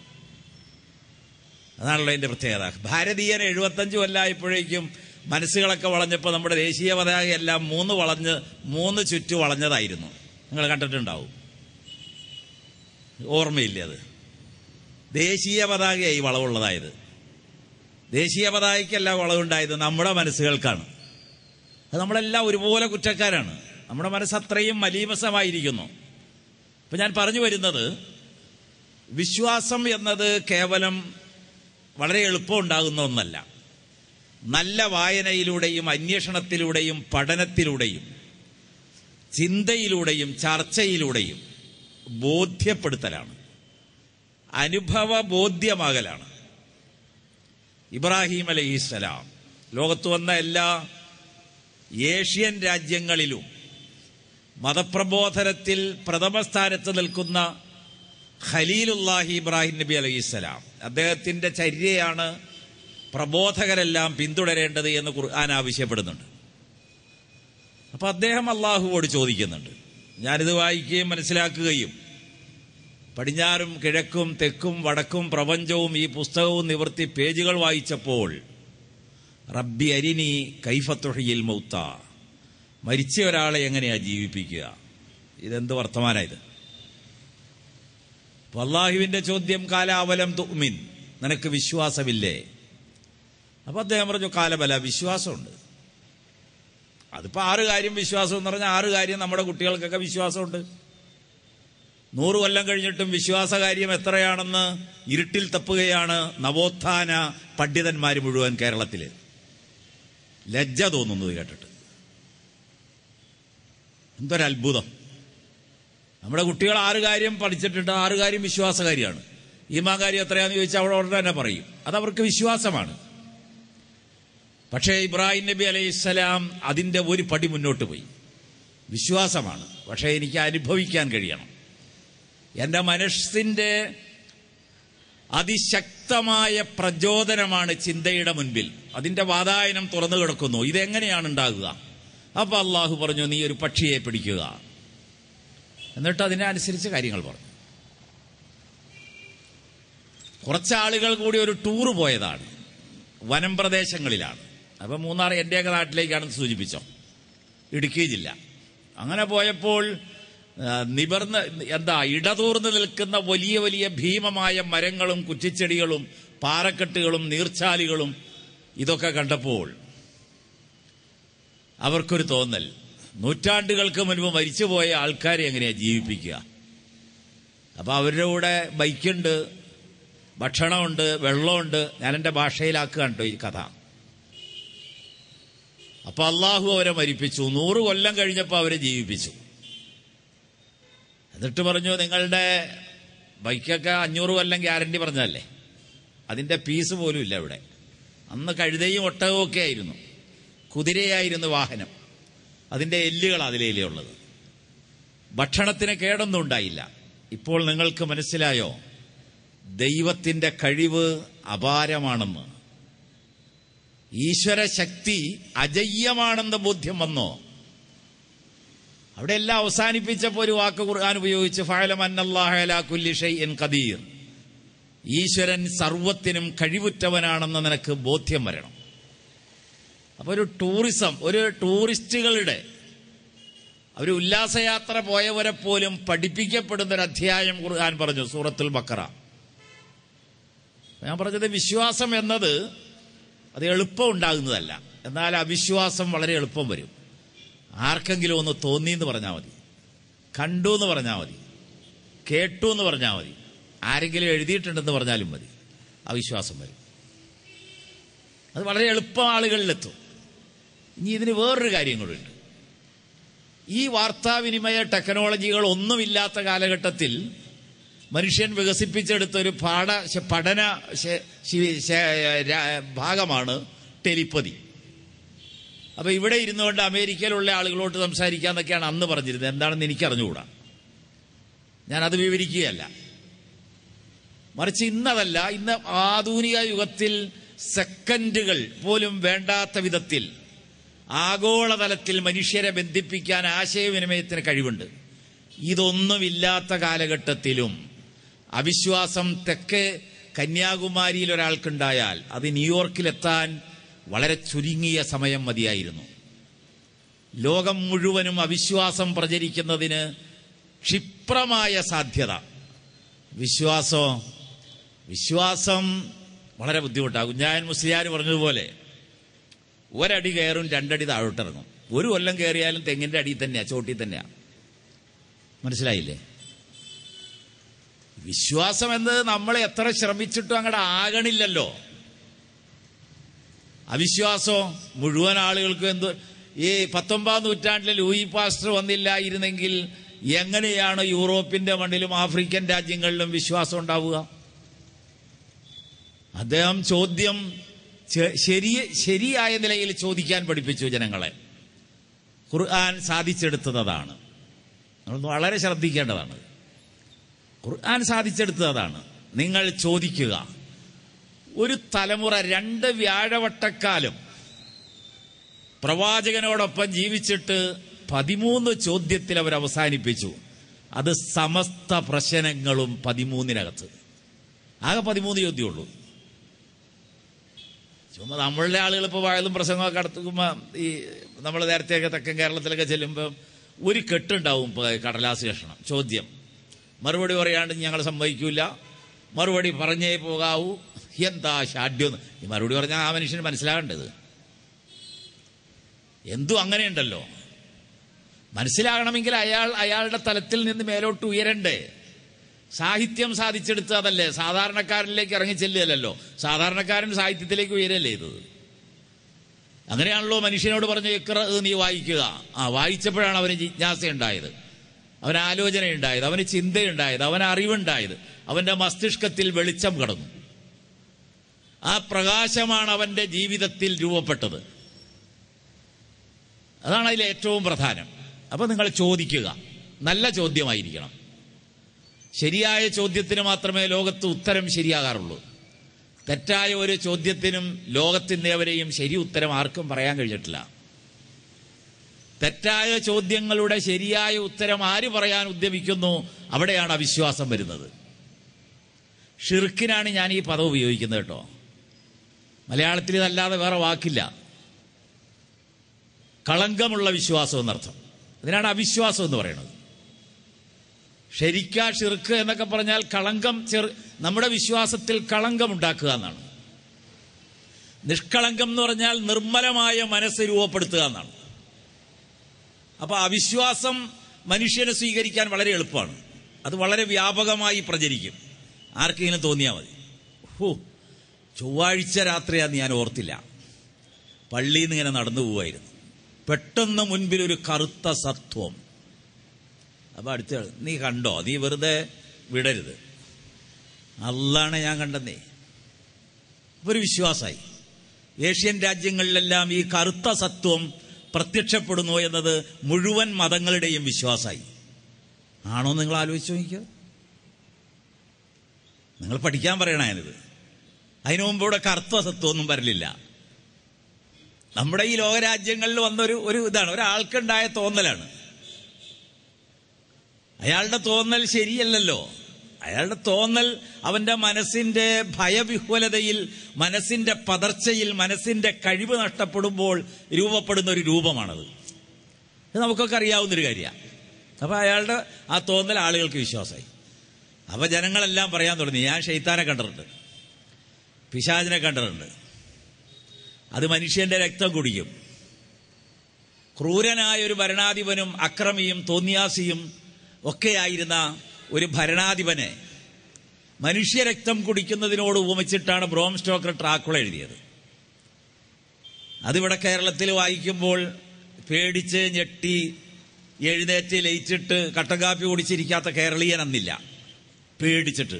അതാണല്ലോ അതിന്റെ പ്രത്യേകത ഭാരതീയൻ എഴുപത്തഞ്ച് കൊല്ലായപ്പോഴേക്കും മനസ്സുകളൊക്കെ വളഞ്ഞപ്പോൾ നമ്മുടെ ദേശീയ പതാകയെല്ലാം മൂന്ന് വളഞ്ഞ് മൂന്ന് ചുറ്റു വളഞ്ഞതായിരുന്നു നിങ്ങൾ കണ്ടിട്ടുണ്ടാവും ഓർമ്മയില്ല അത് ദേശീയ പതാകയായി വളവുള്ളതായത് ദേശീയ പതാകയ്ക്കല്ല വളവുണ്ടായത് നമ്മുടെ മനസ്സുകൾക്കാണ് അത് നമ്മളെല്ലാം ഒരുപോലെ കുറ്റക്കാരാണ് നമ്മുടെ മനസ്സ് അത്രയും മലീമസമായിരിക്കുന്നു ഇപ്പൊ ഞാൻ പറഞ്ഞു വരുന്നത് വിശ്വാസം എന്നത് കേവലം വളരെ എളുപ്പം ഉണ്ടാകുന്ന ഒന്നല്ല നല്ല വായനയിലൂടെയും അന്വേഷണത്തിലൂടെയും പഠനത്തിലൂടെയും ചിന്തയിലൂടെയും ചർച്ചയിലൂടെയും ബോധ്യപ്പെടുത്തലാണ് അനുഭവ ബോധ്യമാകലാണ് ഇബ്രാഹിം അലൈഹിസ്സലാം ലോകത്ത് വന്ന എല്ലാ ഏഷ്യൻ രാജ്യങ്ങളിലും മതപ്രബോധനത്തിൽ പ്രഥമ സ്ഥാനത്ത് നിൽക്കുന്ന ഖലീലുല്ലാഹി ഇബ്രാഹിം നബി അലൈഹിസ്സലാം അദ്ദേഹത്തിന്റെ ചര്യയാണ് പ്രബോധകരെല്ലാം പിന്തുടരേണ്ടത് എന്ന് ഖുർആൻ ആവശ്യപ്പെടുന്നുണ്ട് അപ്പൊ അദ്ദേഹം അള്ളാഹുവോട് ചോദിക്കുന്നുണ്ട് ഞാനിത് വായിക്കുകയും മനസ്സിലാക്കുകയും പടിഞ്ഞാറും കിഴക്കും തെക്കും വടക്കും പ്രപഞ്ചവും ഈ പുസ്തകവും നിവർത്തി പേജുകൾ വായിച്ചപ്പോൾ റബ്ബി അരിനി കൈഫത്തുഹയിൽ മൗത്ത മരിച്ച ഒരാളെ എങ്ങനെയാ ജീവിപ്പിക്കുക ഇതെന്ത് വർത്തമാനായത് അള്ളാഹുവിന്റെ ചോദ്യം കാലാവലം തുമിൻ നിനക്ക് വിശ്വാസമില്ലേ അപ്പൊ അദ്ദേഹം പറഞ്ഞു കാലബല വിശ്വാസമുണ്ട് അതിപ്പോ ആറ് കാര്യം വിശ്വാസം എന്ന് പറഞ്ഞാൽ ആറ് കാര്യം നമ്മുടെ കുട്ടികൾക്കൊക്കെ വിശ്വാസമുണ്ട് നൂറ് കൊല്ലം കഴിഞ്ഞിട്ടും വിശ്വാസകാര്യം എത്രയാണെന്ന് ഇരുട്ടിൽ തപ്പുകയാണ് നവോത്ഥാന പണ്ഡിതന്മാർ മുഴുവൻ കേരളത്തിൽ ലജ്ജ തോന്നുന്നു ഇത് കേട്ടിട്ട് എന്തൊരത്ഭുതം നമ്മുടെ കുട്ടികൾ ആറ് കാര്യം പഠിച്ചിട്ടുണ്ട് ആറ് കാര്യം വിശ്വാസകാരിയാണ് ഈമാ കാര്യം എത്രയാന്ന് ചോദിച്ചാൽ അവിടെ ഉടനെ തന്നെ പറയും അതവർക്ക് വിശ്വാസമാണ് പക്ഷേ ഇബ്രാഹിം നബി അലൈഹിസ്സലാം അതിന്റെ ഒരു പടി മുന്നോട്ട് പോയി വിശ്വാസമാണ് പക്ഷേ എനിക്ക് അനുഭവിക്കാൻ കഴിയണം എൻ്റെ മനസ്സിന്റെ അതിശക്തമായ പ്രചോദനമാണ് ചിന്തയുടെ മുൻപിൽ അതിന്റെ വാതായനം തുറന്നു കിടക്കുന്നു ഇതെങ്ങനെയാണ് ഉണ്ടാകുക അപ്പൊ അള്ളാഹു പറഞ്ഞു നീ ഒരു പക്ഷിയെ പിടിക്കുക എന്നിട്ട് അതിനനുസരിച്ച് കാര്യങ്ങൾ പറഞ്ഞു കുറച്ചാളുകൾ കൂടി ഒരു ടൂർ പോയതാണ് വനം പ്രദേശങ്ങളിലാണ് അപ്പൊ മൂന്നാർ എൻ്റെയൊക്കെ നാട്ടിലേക്കാണെന്ന് സൂചിപ്പിച്ചോ ഇടുക്കി ജില്ല അങ്ങനെ പോയപ്പോൾ ആ, നിവർന്ന് എന്താ ഇടതൂർന്ന് നിൽക്കുന്ന വലിയ വലിയ ഭീമമായ മരങ്ങളും കുറ്റിച്ചെടികളും പാറക്കെട്ടുകളും നീർച്ചാലുകളും ഇതൊക്കെ കണ്ടപ്പോൾ അവർക്കൊരു തോന്നൽ നൂറ്റാണ്ടുകൾക്ക് മുൻപ് മരിച്ചുപോയ ആൾക്കാരെ എങ്ങനെയാ ജീവിപ്പിക്കുക അപ്പൊ അവരുടെ കൂടെ ബൈക്കുണ്ട് ഭക്ഷണമുണ്ട് വെള്ളമുണ്ട് ഞാൻ എൻ്റെ ഭാഷയിലാക്കുകയാണ് കേട്ടോ ഈ കഥ അപ്പൊ അള്ളാഹു അവരെ മരിപ്പിച്ചു നൂറ് കൊല്ലം കഴിഞ്ഞപ്പോൾ അവരെ ജീവിപ്പിച്ചു എന്നിട്ട് പറഞ്ഞു നിങ്ങളുടെ ബൈക്കൊക്കെ അഞ്ഞൂറ് കൊല്ലം ഗ്യാരണ്ടി പറഞ്ഞതല്ലേ അതിന്റെ പീസ് പോലും ഇല്ല ഇവിടെ അന്ന് കഴുതയും ഒട്ടകവും ഒക്കെ ആയിരുന്നു കുതിരയായിരുന്നു വാഹനം അതിന്റെ എല്ലുകൾ അതിലേലേ ഉള്ളത് ഭക്ഷണത്തിന് കേടൊന്നും ഉണ്ടായില്ല ഇപ്പോൾ നിങ്ങൾക്ക് മനസ്സിലായോ ദൈവത്തിന്റെ കഴിവ് അപാരമാണെന്ന് ഈശ്വര ശക്തി അജയ്യമാണെന്ന് ബോധ്യം വന്നോ അവിടെ എല്ലാം അവസാനിപ്പിച്ചപ്പോൾ ഒരു വാക്ക് ഖുർആൻ ഉപയോഗിച്ച് ഫഅലമന്നല്ലാഹുല്ലി ഷൈഇൻ ഖദീർ ഈശ്വരൻ സർവത്തിനും കഴിവുറ്റവനാണെന്ന് നിനക്ക് ബോധ്യം വരണം അപ്പൊ ഒരു ടൂറിസം ഒരു ടൂറിസ്റ്റുകളുടെ ഒരു ഉല്ലാസയാത്ര പോയവരെ പോലും പഠിപ്പിക്കപ്പെടുന്ന ഒരു അധ്യായം ഖുർആൻ പറഞ്ഞു സൂറത്തുൽ ബക്കറ ഞാൻ പറഞ്ഞത് വിശ്വാസം എന്നത് അത് എളുപ്പം ഉണ്ടാകുന്നതല്ല എന്നാൽ അവിശ്വാസം വളരെ എളുപ്പം വരും ആർക്കെങ്കിലും ഒന്ന് തോന്നി എന്ന് പറഞ്ഞാൽ മതി കണ്ടു എന്ന് പറഞ്ഞാൽ മതി കേട്ടു എന്ന് പറഞ്ഞാൽ മതി ആരെങ്കിലും എഴുതിയിട്ടുണ്ടെന്ന് പറഞ്ഞാലും മതി അവിശ്വാസം വരും അത് വളരെ എളുപ്പം ആളുകളിലെത്തും ഇനി ഇതിന് വേറൊരു കാര്യം കൂടിയുണ്ട് ഈ വാർത്താവിനിമയ ടെക്നോളജികൾ ഒന്നുമില്ലാത്ത കാലഘട്ടത്തിൽ മനുഷ്യൻ വികസിപ്പിച്ചെടുത്ത ഒരു പാഠ ശ- പഠന ശ- ശി- ശ- രാ- ഭാഗമാണ് ടെലിപ്പതി അപ്പൊ ഇവിടെ ഇരുന്നുകൊണ്ട് അമേരിക്കയിലുള്ള ആളുകളോട്ട് സംസാരിക്കാന്നൊക്കെയാണ് അന്ന് പറഞ്ഞിരുന്നത് എന്താണെന്ന് എനിക്ക് അറിഞ്ഞുകൂടാ ഞാനത് വിവരിക്കുകയല്ല മറിച്ച് ഇന്നതല്ല ഇന്ന് ആധുനിക യുഗത്തിൽ സെക്കൻഡുകൾ പോലും വേണ്ടാത്ത വിധത്തിൽ ആഗോളതലത്തിൽ മനുഷ്യരെ ബന്ധിപ്പിക്കാൻ ആശയവിനിമയത്തിന് കഴിവുണ്ട് ഇതൊന്നുമില്ലാത്ത കാലഘട്ടത്തിലും അവിശ്വാസം തെക്ക് കന്യാകുമാരിയിൽ ഒരാൾക്കുണ്ടായാൽ അത് ന്യൂയോർക്കിലെത്താൻ വളരെ ചുരുങ്ങിയ സമയം മതിയായിരുന്നു ലോകം മുഴുവനും അവിശ്വാസം പ്രചരിക്കുന്നതിന് ക്ഷിപ്രമായ സാധ്യത വിശ്വാസം വിശ്വാസം വളരെ ബുദ്ധിമുട്ടാണ് കുഞ്ഞായൻ മുസ്ലിയാർ പറഞ്ഞതുപോലെ ഒരടി കയറും രണ്ടടി താഴോട്ടിറങ്ങും ഒരു കൊല്ലം കയറിയാലും തെങ്ങിന്റെ അടിയിൽ തന്നെയാ ചോട്ടിൽ തന്നെയാ മനസ്സിലായില്ലേ വിശ്വാസം എന്നത് നമ്മൾ എത്ര ശ്രമിച്ചിട്ടും അങ്ങോട്ട് ആകണില്ലല്ലോ അവിശ്വാസം മുഴുവൻ ആളുകൾക്കും എന്തോ ഈ പത്തൊമ്പതാം നൂറ്റാണ്ടിലെ ലൂയി പാസ്റ്റർ വന്നില്ലായിരുന്നെങ്കിൽ എങ്ങനെയാണ് യൂറോപ്പിന്റെ മണ്ണിലും ആഫ്രിക്കൻ രാജ്യങ്ങളിലും വിശ്വാസം ഉണ്ടാവുക അദ്ദേഹം ചോദ്യം ചെ- ശരി ശരിയായ നിലയിൽ ചോദിക്കാൻ പഠിപ്പിച്ചു ജനങ്ങളെ ഖുർആൻ സാധിച്ചെടുത്തതാണ് നമ്മൾ വളരെ ശ്രദ്ധിക്കേണ്ടതാണ് ഖുർആൻ സാധിച്ചെടുത്തതാണ് നിങ്ങൾ ചോദിക്കുക ഒരു തലമുറ രണ്ട് വ്യാഴവട്ടക്കാലം പ്രവാചകനോടൊപ്പം ജീവിച്ചിട്ട് പതിമൂന്ന് ചോദ്യത്തിൽ അവർ അവസാനിപ്പിച്ചു അത് സമസ്ത പ്രശ്നങ്ങളും പതിമൂന്നിനകത്ത് ആകെ പതിമൂന്ന് ചോദ്യമുള്ളൂ ചുമ്മാ നമ്മളുടെ ആളുകൾ ഇപ്പോൾ വയലും പ്രസംഗമൊക്കെ നടത്തുമ്പോൾ ഈ നമ്മൾ നേരത്തെയൊക്കെ തെക്കൻ കേരളത്തിലൊക്കെ ചെല്ലുമ്പോൾ ഒരു കെട്ടുണ്ടാവും ഇപ്പോൾ കടലാസ് കഷണം ചോദ്യം മറുപടി പറയാണ്ട് ഞങ്ങൾ സമ്മതിക്കൂല മറുപടി പറഞ്ഞേ പോകാവൂ എന്താ ഷാഡ്യം ഈ മറുപടി പറഞ്ഞാൽ ആ മനുഷ്യന് മനസ്സിലാകേണ്ടത് എന്തു അങ്ങനെയുണ്ടല്ലോ മനസ്സിലാകണമെങ്കിൽ അയാൾ അയാളുടെ തലത്തിൽ നിന്ന് മേലോട്ട് ഉയരണ്ടേ സാഹിത്യം സാധിച്ചെടുത്തതല്ലേ സാധാരണക്കാരനിലേക്ക് ഇറങ്ങി ചെല്ലുകയല്ലോ സാധാരണക്കാരൻ സാഹിത്യത്തിലേക്ക് ഉയരല്ലേ ചെയ്തത് അങ്ങനെയാണല്ലോ മനുഷ്യനോട് പറഞ്ഞു ഇക്ര നീ വായിക്കുക ആ വായിച്ചപ്പോഴാണ് അവന് ജിജ്ഞാസ ഉണ്ടായത് അവന് ആലോചന ഉണ്ടായത് അവന് ചിന്തയുണ്ടായത് അവന് അറിവുണ്ടായത് അവന്റെ മസ്തിഷ്കത്തിൽ വെളിച്ചം കടന്നു ആ പ്രകാശമാണ് അവന്റെ ജീവിതത്തിൽ രൂപപ്പെട്ടത് അതാണ് അതിൽ ഏറ്റവും പ്രധാനം അപ്പൊ നിങ്ങൾ ചോദിക്കുക നല്ല ചോദ്യമായിരിക്കണം ശരിയായ ചോദ്യത്തിന് മാത്രമേ ലോകത്ത് ഉത്തരം ശരിയാകാറുള്ളൂ തെറ്റായ ഒരു ചോദ്യത്തിനും ലോകത്തിന്നേവരെയും ശരി ഉത്തരം ആർക്കും പറയാൻ കഴിഞ്ഞിട്ടില്ല തെറ്റായ ചോദ്യങ്ങളുടെ ശരിയായ ഉത്തരം ആര് പറയാൻ ഉദ്യമിക്കുന്നു അവിടെയാണ് അവിശ്വാസം വരുന്നത് ഷിർക്കിനാണ് ഞാൻ ഈ പദം ഉപയോഗിക്കുന്നത് കേട്ടോ മലയാളത്തിൽ ഇതല്ലാതെ വേറെ വാക്കില്ല കളങ്കമുള്ള വിശ്വാസം എന്നർത്ഥം അതിനാണ് അവിശ്വാസം എന്ന് പറയുന്നത് ഷെരിക്ക ഷിർക്ക് എന്നൊക്കെ പറഞ്ഞാൽ കളങ്കം ചെറു നമ്മുടെ വിശ്വാസത്തിൽ കളങ്കം ഉണ്ടാക്കുക എന്നാണ് നിഷ്കളങ്കം എന്ന് പറഞ്ഞാൽ നിർമ്മലമായ മനസ്സ് രൂപപ്പെടുത്തുക എന്നാണ് അപ്പൊ അവിശ്വാസം മനുഷ്യനെ സ്വീകരിക്കാൻ വളരെ എളുപ്പമാണ് അത് വളരെ വ്യാപകമായി പ്രചരിക്കും ആർക്കെങ്കിലും തോന്നിയാൽ മതി ഹോ ചൊവ്വാഴ്ച രാത്രിയാന്ന് ഞാൻ ഓർത്തില്ല പള്ളിയിൽ നിന്ന് ഇങ്ങനെ നടന്നു പോവായിരുന്നു പെട്ടെന്ന് മുൻപിൽ ഒരു കറുത്ത സത്വം അപ്പൊ അടുത്ത ആള്, നീ കണ്ടോ നീ വെറുതെ വിടരുത് അല്ലാണ് ഞാൻ കണ്ടെന്നേ അപ്പൊ ഒരു വിശ്വാസമായി ഏഷ്യൻ രാജ്യങ്ങളിലെല്ലാം ഈ കറുത്ത സത്വം പ്രത്യക്ഷപ്പെടുന്നു എന്നത് മുഴുവൻ മതങ്ങളുടെയും വിശ്വാസമായി ആണോ നിങ്ങൾ ആലോചിച്ച് നോക്കിയോ നിങ്ങൾ പഠിക്കാൻ പറയണ ഞാനിത് അതിനു മുമ്പ് ഇവിടെ കറുത്ത സത്വമൊന്നും വരലില്ല നമ്മുടെ ഈ ലോകരാജ്യങ്ങളിൽ വന്നൊരു ഒരു ഇതാണ് ഒരാൾക്കുണ്ടായ തോന്നലാണ് അയാളുടെ തോന്നൽ ശരിയല്ലല്ലോ അയാളുടെ തോന്നൽ അവന്റെ മനസ്സിന്റെ ഭയവിഹ്വലതയിൽ മനസ്സിന്റെ പതർച്ചയിൽ മനസ്സിന്റെ കഴിവ് നഷ്ടപ്പെടുമ്പോൾ രൂപപ്പെടുന്ന ഒരു രൂപമാണത് ഇത് നമുക്കൊക്കെ അറിയാവുന്നൊരു കാര്യമാണ് അപ്പൊ അയാളുടെ ആ തോന്നൽ ആളുകൾക്ക് വിശ്വാസമായി അപ്പൊ ജനങ്ങളെല്ലാം പറയാൻ തുടങ്ങി ഞാൻ ഷെയ്ത്താനെ കണ്ടിട്ടുണ്ട് പിശാചിനെ കണ്ടിട്ടുണ്ട് അത് മനുഷ്യന്റെ രക്തം കുടിക്കും ക്രൂരനായ ഒരു ഭരണാധിപനും അക്രമിയും തോന്നിയാസിയും ഒക്കെയായിരുന്ന ഒരു ഭരണാധിപനെ മനുഷ്യരക്തം കുടിക്കുന്നതിനോട് ഉപമിച്ചിട്ടാണ് ബ്രോം സ്റ്റോക്കർ ട്രാക്കുള എഴുതിയത് അതിവിടെ കേരളത്തിൽ വായിക്കുമ്പോൾ പേടിച്ച് ഞെട്ടി എഴുന്നേറ്റ് ലയിച്ചിട്ട് കട്ടൻ കാപ്പി കുടിച്ചിരിക്കാത്ത കേരളീയൻ അന്നില്ല പേടിച്ചിട്ട്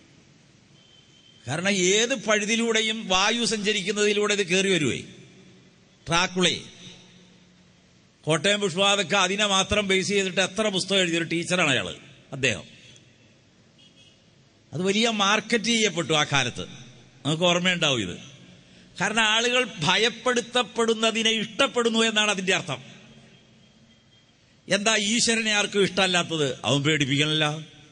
കാരണം ഏത് പഴുതിലൂടെയും വായു സഞ്ചരിക്കുന്നതിലൂടെ ഇത് കയറി വരുവേ ട്രാക്കുളേ കോട്ടയം പുഷ്പാതൊക്കെ അതിനെ മാത്രം ബേസ് ചെയ്തിട്ട് എത്ര പുസ്തകം എഴുതിയൊരു ടീച്ചറാണ് അയാൾ അദ്ദേഹം അത് വലിയ മാർക്കറ്റ് ചെയ്യപ്പെട്ടു ആ കാലത്ത് നമുക്ക് ഓർമ്മയുണ്ടാവും ഇത് കാരണം ആളുകൾ ഭയപ്പെടുത്തപ്പെടുന്നതിനെ ഇഷ്ടപ്പെടുന്നു എന്നാണ് അതിന്റെ അർത്ഥം എന്താ ഈശ്വരനെ ആർക്കും ഇഷ്ടമല്ലാത്തത് അവൻ പേടിപ്പിക്കണല്ല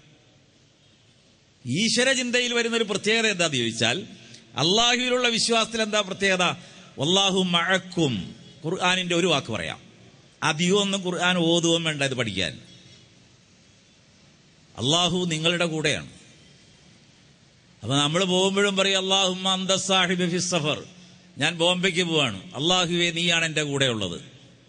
ഈശ്വര ചിന്തയിൽ വരുന്ന ഒരു പ്രത്യേകത എന്താന്ന് ചോദിച്ചാൽ അള്ളാഹുവിലുള്ള വിശ്വാസത്തിൽ എന്താ പ്രത്യേകത അള്ളാഹു മഴക്കും ഖുർആാനിന്റെ ഒരു വാക്ക് പറയാം അധികമൊന്നും ഖുർആൻ ഓതുവും വേണ്ട ഇത് പഠിക്കാൻ അള്ളാഹു നിങ്ങളുടെ കൂടെയാണ് അപ്പൊ നമ്മൾ പോകുമ്പോഴും പറയും അള്ളാഹു അന്തസാഹിബ് ഫി സഫർ ഞാൻ ബോംബെക്ക് പോവാണ് അള്ളാഹുവെ നീയാണ് എൻ്റെ കൂടെ ഉള്ളത്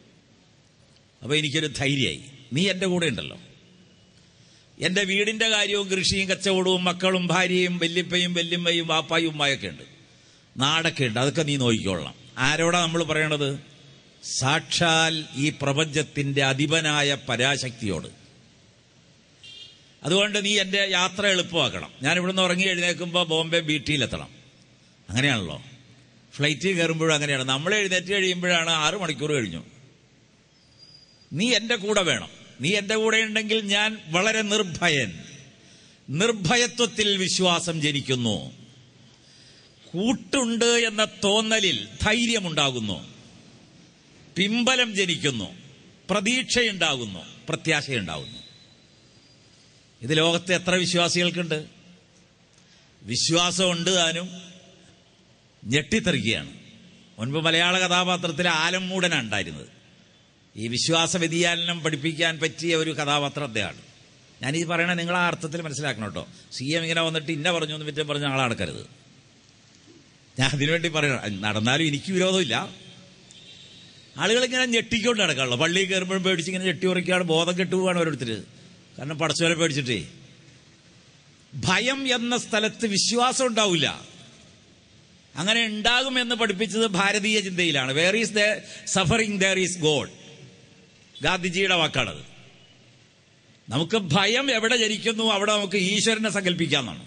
അപ്പൊ എനിക്കൊരു ധൈര്യമായി നീ എൻ്റെ കൂടെ ഉണ്ടല്ലോ എൻ്റെ വീടിന്റെ കാര്യവും കൃഷിയും കച്ചവടവും മക്കളും ഭാര്യയും വല്യപ്പയും വല്യമ്മയും വാപ്പായും ഉമ്മായൊക്കെ ഉണ്ട് നാടൊക്കെ ഉണ്ട് അതൊക്കെ നീ നോക്കിക്കൊള്ളാം ആരോടാ നമ്മൾ പറയണത് സാക്ഷാൽ ഈ പ്രപഞ്ചത്തിന്റെ അധിപനായ പരാശക്തിയോട് അതുകൊണ്ട് നീ എൻ്റെ യാത്ര എളുപ്പമാക്കണം ഞാൻ ഇവിടുന്ന് ഉറങ്ങി എഴുന്നേൽക്കുമ്പോൾ ബോംബെ ബീട്ടിയിലെത്തണം അങ്ങനെയാണല്ലോ ഫ്ലൈറ്റിൽ കയറുമ്പോഴും അങ്ങനെയാണ് നമ്മൾ എഴുന്നേറ്റ് കഴിയുമ്പോഴാണ് ആറ് മണിക്കൂർ കഴിഞ്ഞു നീ എൻ്റെ കൂടെ വേണം നീ എൻ്റെ കൂടെ ഉണ്ടെങ്കിൽ ഞാൻ വളരെ നിർഭയൻ നിർഭയത്വത്തിൽ വിശ്വാസം ജനിക്കുന്നു കൂട്ടുണ്ട് എന്ന തോന്നലിൽ ധൈര്യമുണ്ടാകുന്നു പിമ്പലം ജനിക്കുന്നു പ്രതീക്ഷയുണ്ടാകുന്നു പ്രത്യാശയുണ്ടാകുന്നു ഇത് ലോകത്തെ എത്ര വിശ്വാസികൾക്കുണ്ട് വിശ്വാസമുണ്ട് താനും ഞെട്ടിത്തെറിക്കുകയാണ് മുൻപ് മലയാള കഥാപാത്രത്തിലെ ആലമ്മൂടനാണ് ഉണ്ടായിരുന്നത് ഈ വിശ്വാസ വ്യതിയാനം പഠിപ്പിക്കാൻ പറ്റിയ ഒരു കഥാപാത്രം അദ്ദേഹമാണ് ഞാൻ ഈ പറയണ നിങ്ങൾ ആ അർത്ഥത്തിൽ മനസ്സിലാക്കണം കേട്ടോ സി എം ഇങ്ങനെ വന്നിട്ട് ഇന്ന പറഞ്ഞു എന്ന് മറ്റും പറഞ്ഞ ആളെ നടക്കരുത് ഞാൻ അതിനുവേണ്ടി പറയണം നടന്നാലും എനിക്ക് വിരോധമില്ല ആളുകൾ ഇങ്ങനെ ഞെട്ടിക്കൊണ്ട് നടക്കാണല്ലോ പള്ളിയിൽ കയറുമ്പോഴും പേടിച്ച് ഇങ്ങനെ ഞെട്ടി ഉറക്കുകയാണ് ബോധം കെട്ടുപോവാണ് ഓരോരുത്തർ കാരണം പടച്ചോലെ പേടിച്ചിട്ടേ ഭയം എന്ന സ്ഥലത്ത് വിശ്വാസം ഉണ്ടാവില്ല അങ്ങനെ ഉണ്ടാകുമെന്ന് പഠിപ്പിച്ചത് ഭാരതീയ ചിന്തയിലാണ് where is the suffering there is God ഗാന്ധിജിയുടെ വാക്കാണത് നമുക്ക് ഭയം എവിടെ ജനിക്കുന്നു അവിടെ നമുക്ക് ഈശ്വരനെ സങ്കല്പിക്കാമെന്നാണ്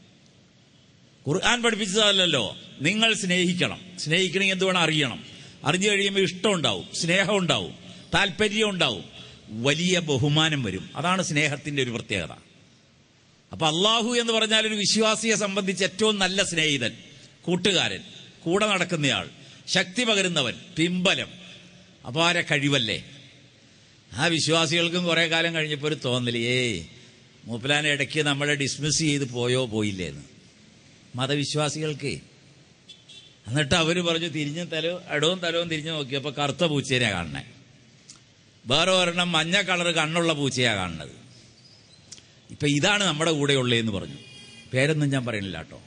ഖുർആൻ പഠിപ്പിച്ചതല്ലല്ലോ നിങ്ങൾ സ്നേഹിക്കണം സ്നേഹിക്കണമെങ്കിൽ എന്ത് വേണം അറിയണം അറിഞ്ഞു കഴിയുമ്പോൾ ഇഷ്ടം ഉണ്ടാവും സ്നേഹം ഉണ്ടാവും താല്പര്യം ഉണ്ടാവും വലിയ ബഹുമാനം വരും അതാണ് സ്നേഹത്തിന്റെ ഒരു പ്രത്യേകത അപ്പൊ അള്ളാഹു എന്ന് പറഞ്ഞാൽ ഒരു വിശ്വാസിയെ സംബന്ധിച്ച് ഏറ്റവും നല്ല സ്നേഹിതൻ കൂട്ടുകാരൻ കൂടെ നടക്കുന്നയാൾ ശക്തി പകരുന്നവൻ പിമ്പലം അപാര കഴിവല്ലേ ആ വിശ്വാസികൾക്കും കുറെ കാലം കഴിഞ്ഞപ്പോൾ ഒരു തോന്നല് ഏയ് മൂപ്പലാൻ ഇടയ്ക്ക് നമ്മളെ ഡിസ്മിസ് ചെയ്ത് പോയോ പോയില്ലേന്ന് മതവിശ്വാസികൾക്ക് എന്നിട്ട് അവർ പറഞ്ഞു തിരിഞ്ഞ് തലോ അടവും തലവും തിരിഞ്ഞു നോക്കിയപ്പോൾ കറുത്ത പൂച്ചേനെ കാണണേ വേറെ ഒരെണ്ണം മഞ്ഞ കളർ കണ്ണുള്ള പൂച്ചയാ കാണുന്നത് ഇപ്പൊ ഇതാണ് നമ്മുടെ കൂടെയുള്ളതെന്ന് പറഞ്ഞു പേരൊന്നും ഞാൻ പറയുന്നില്ല കേട്ടോ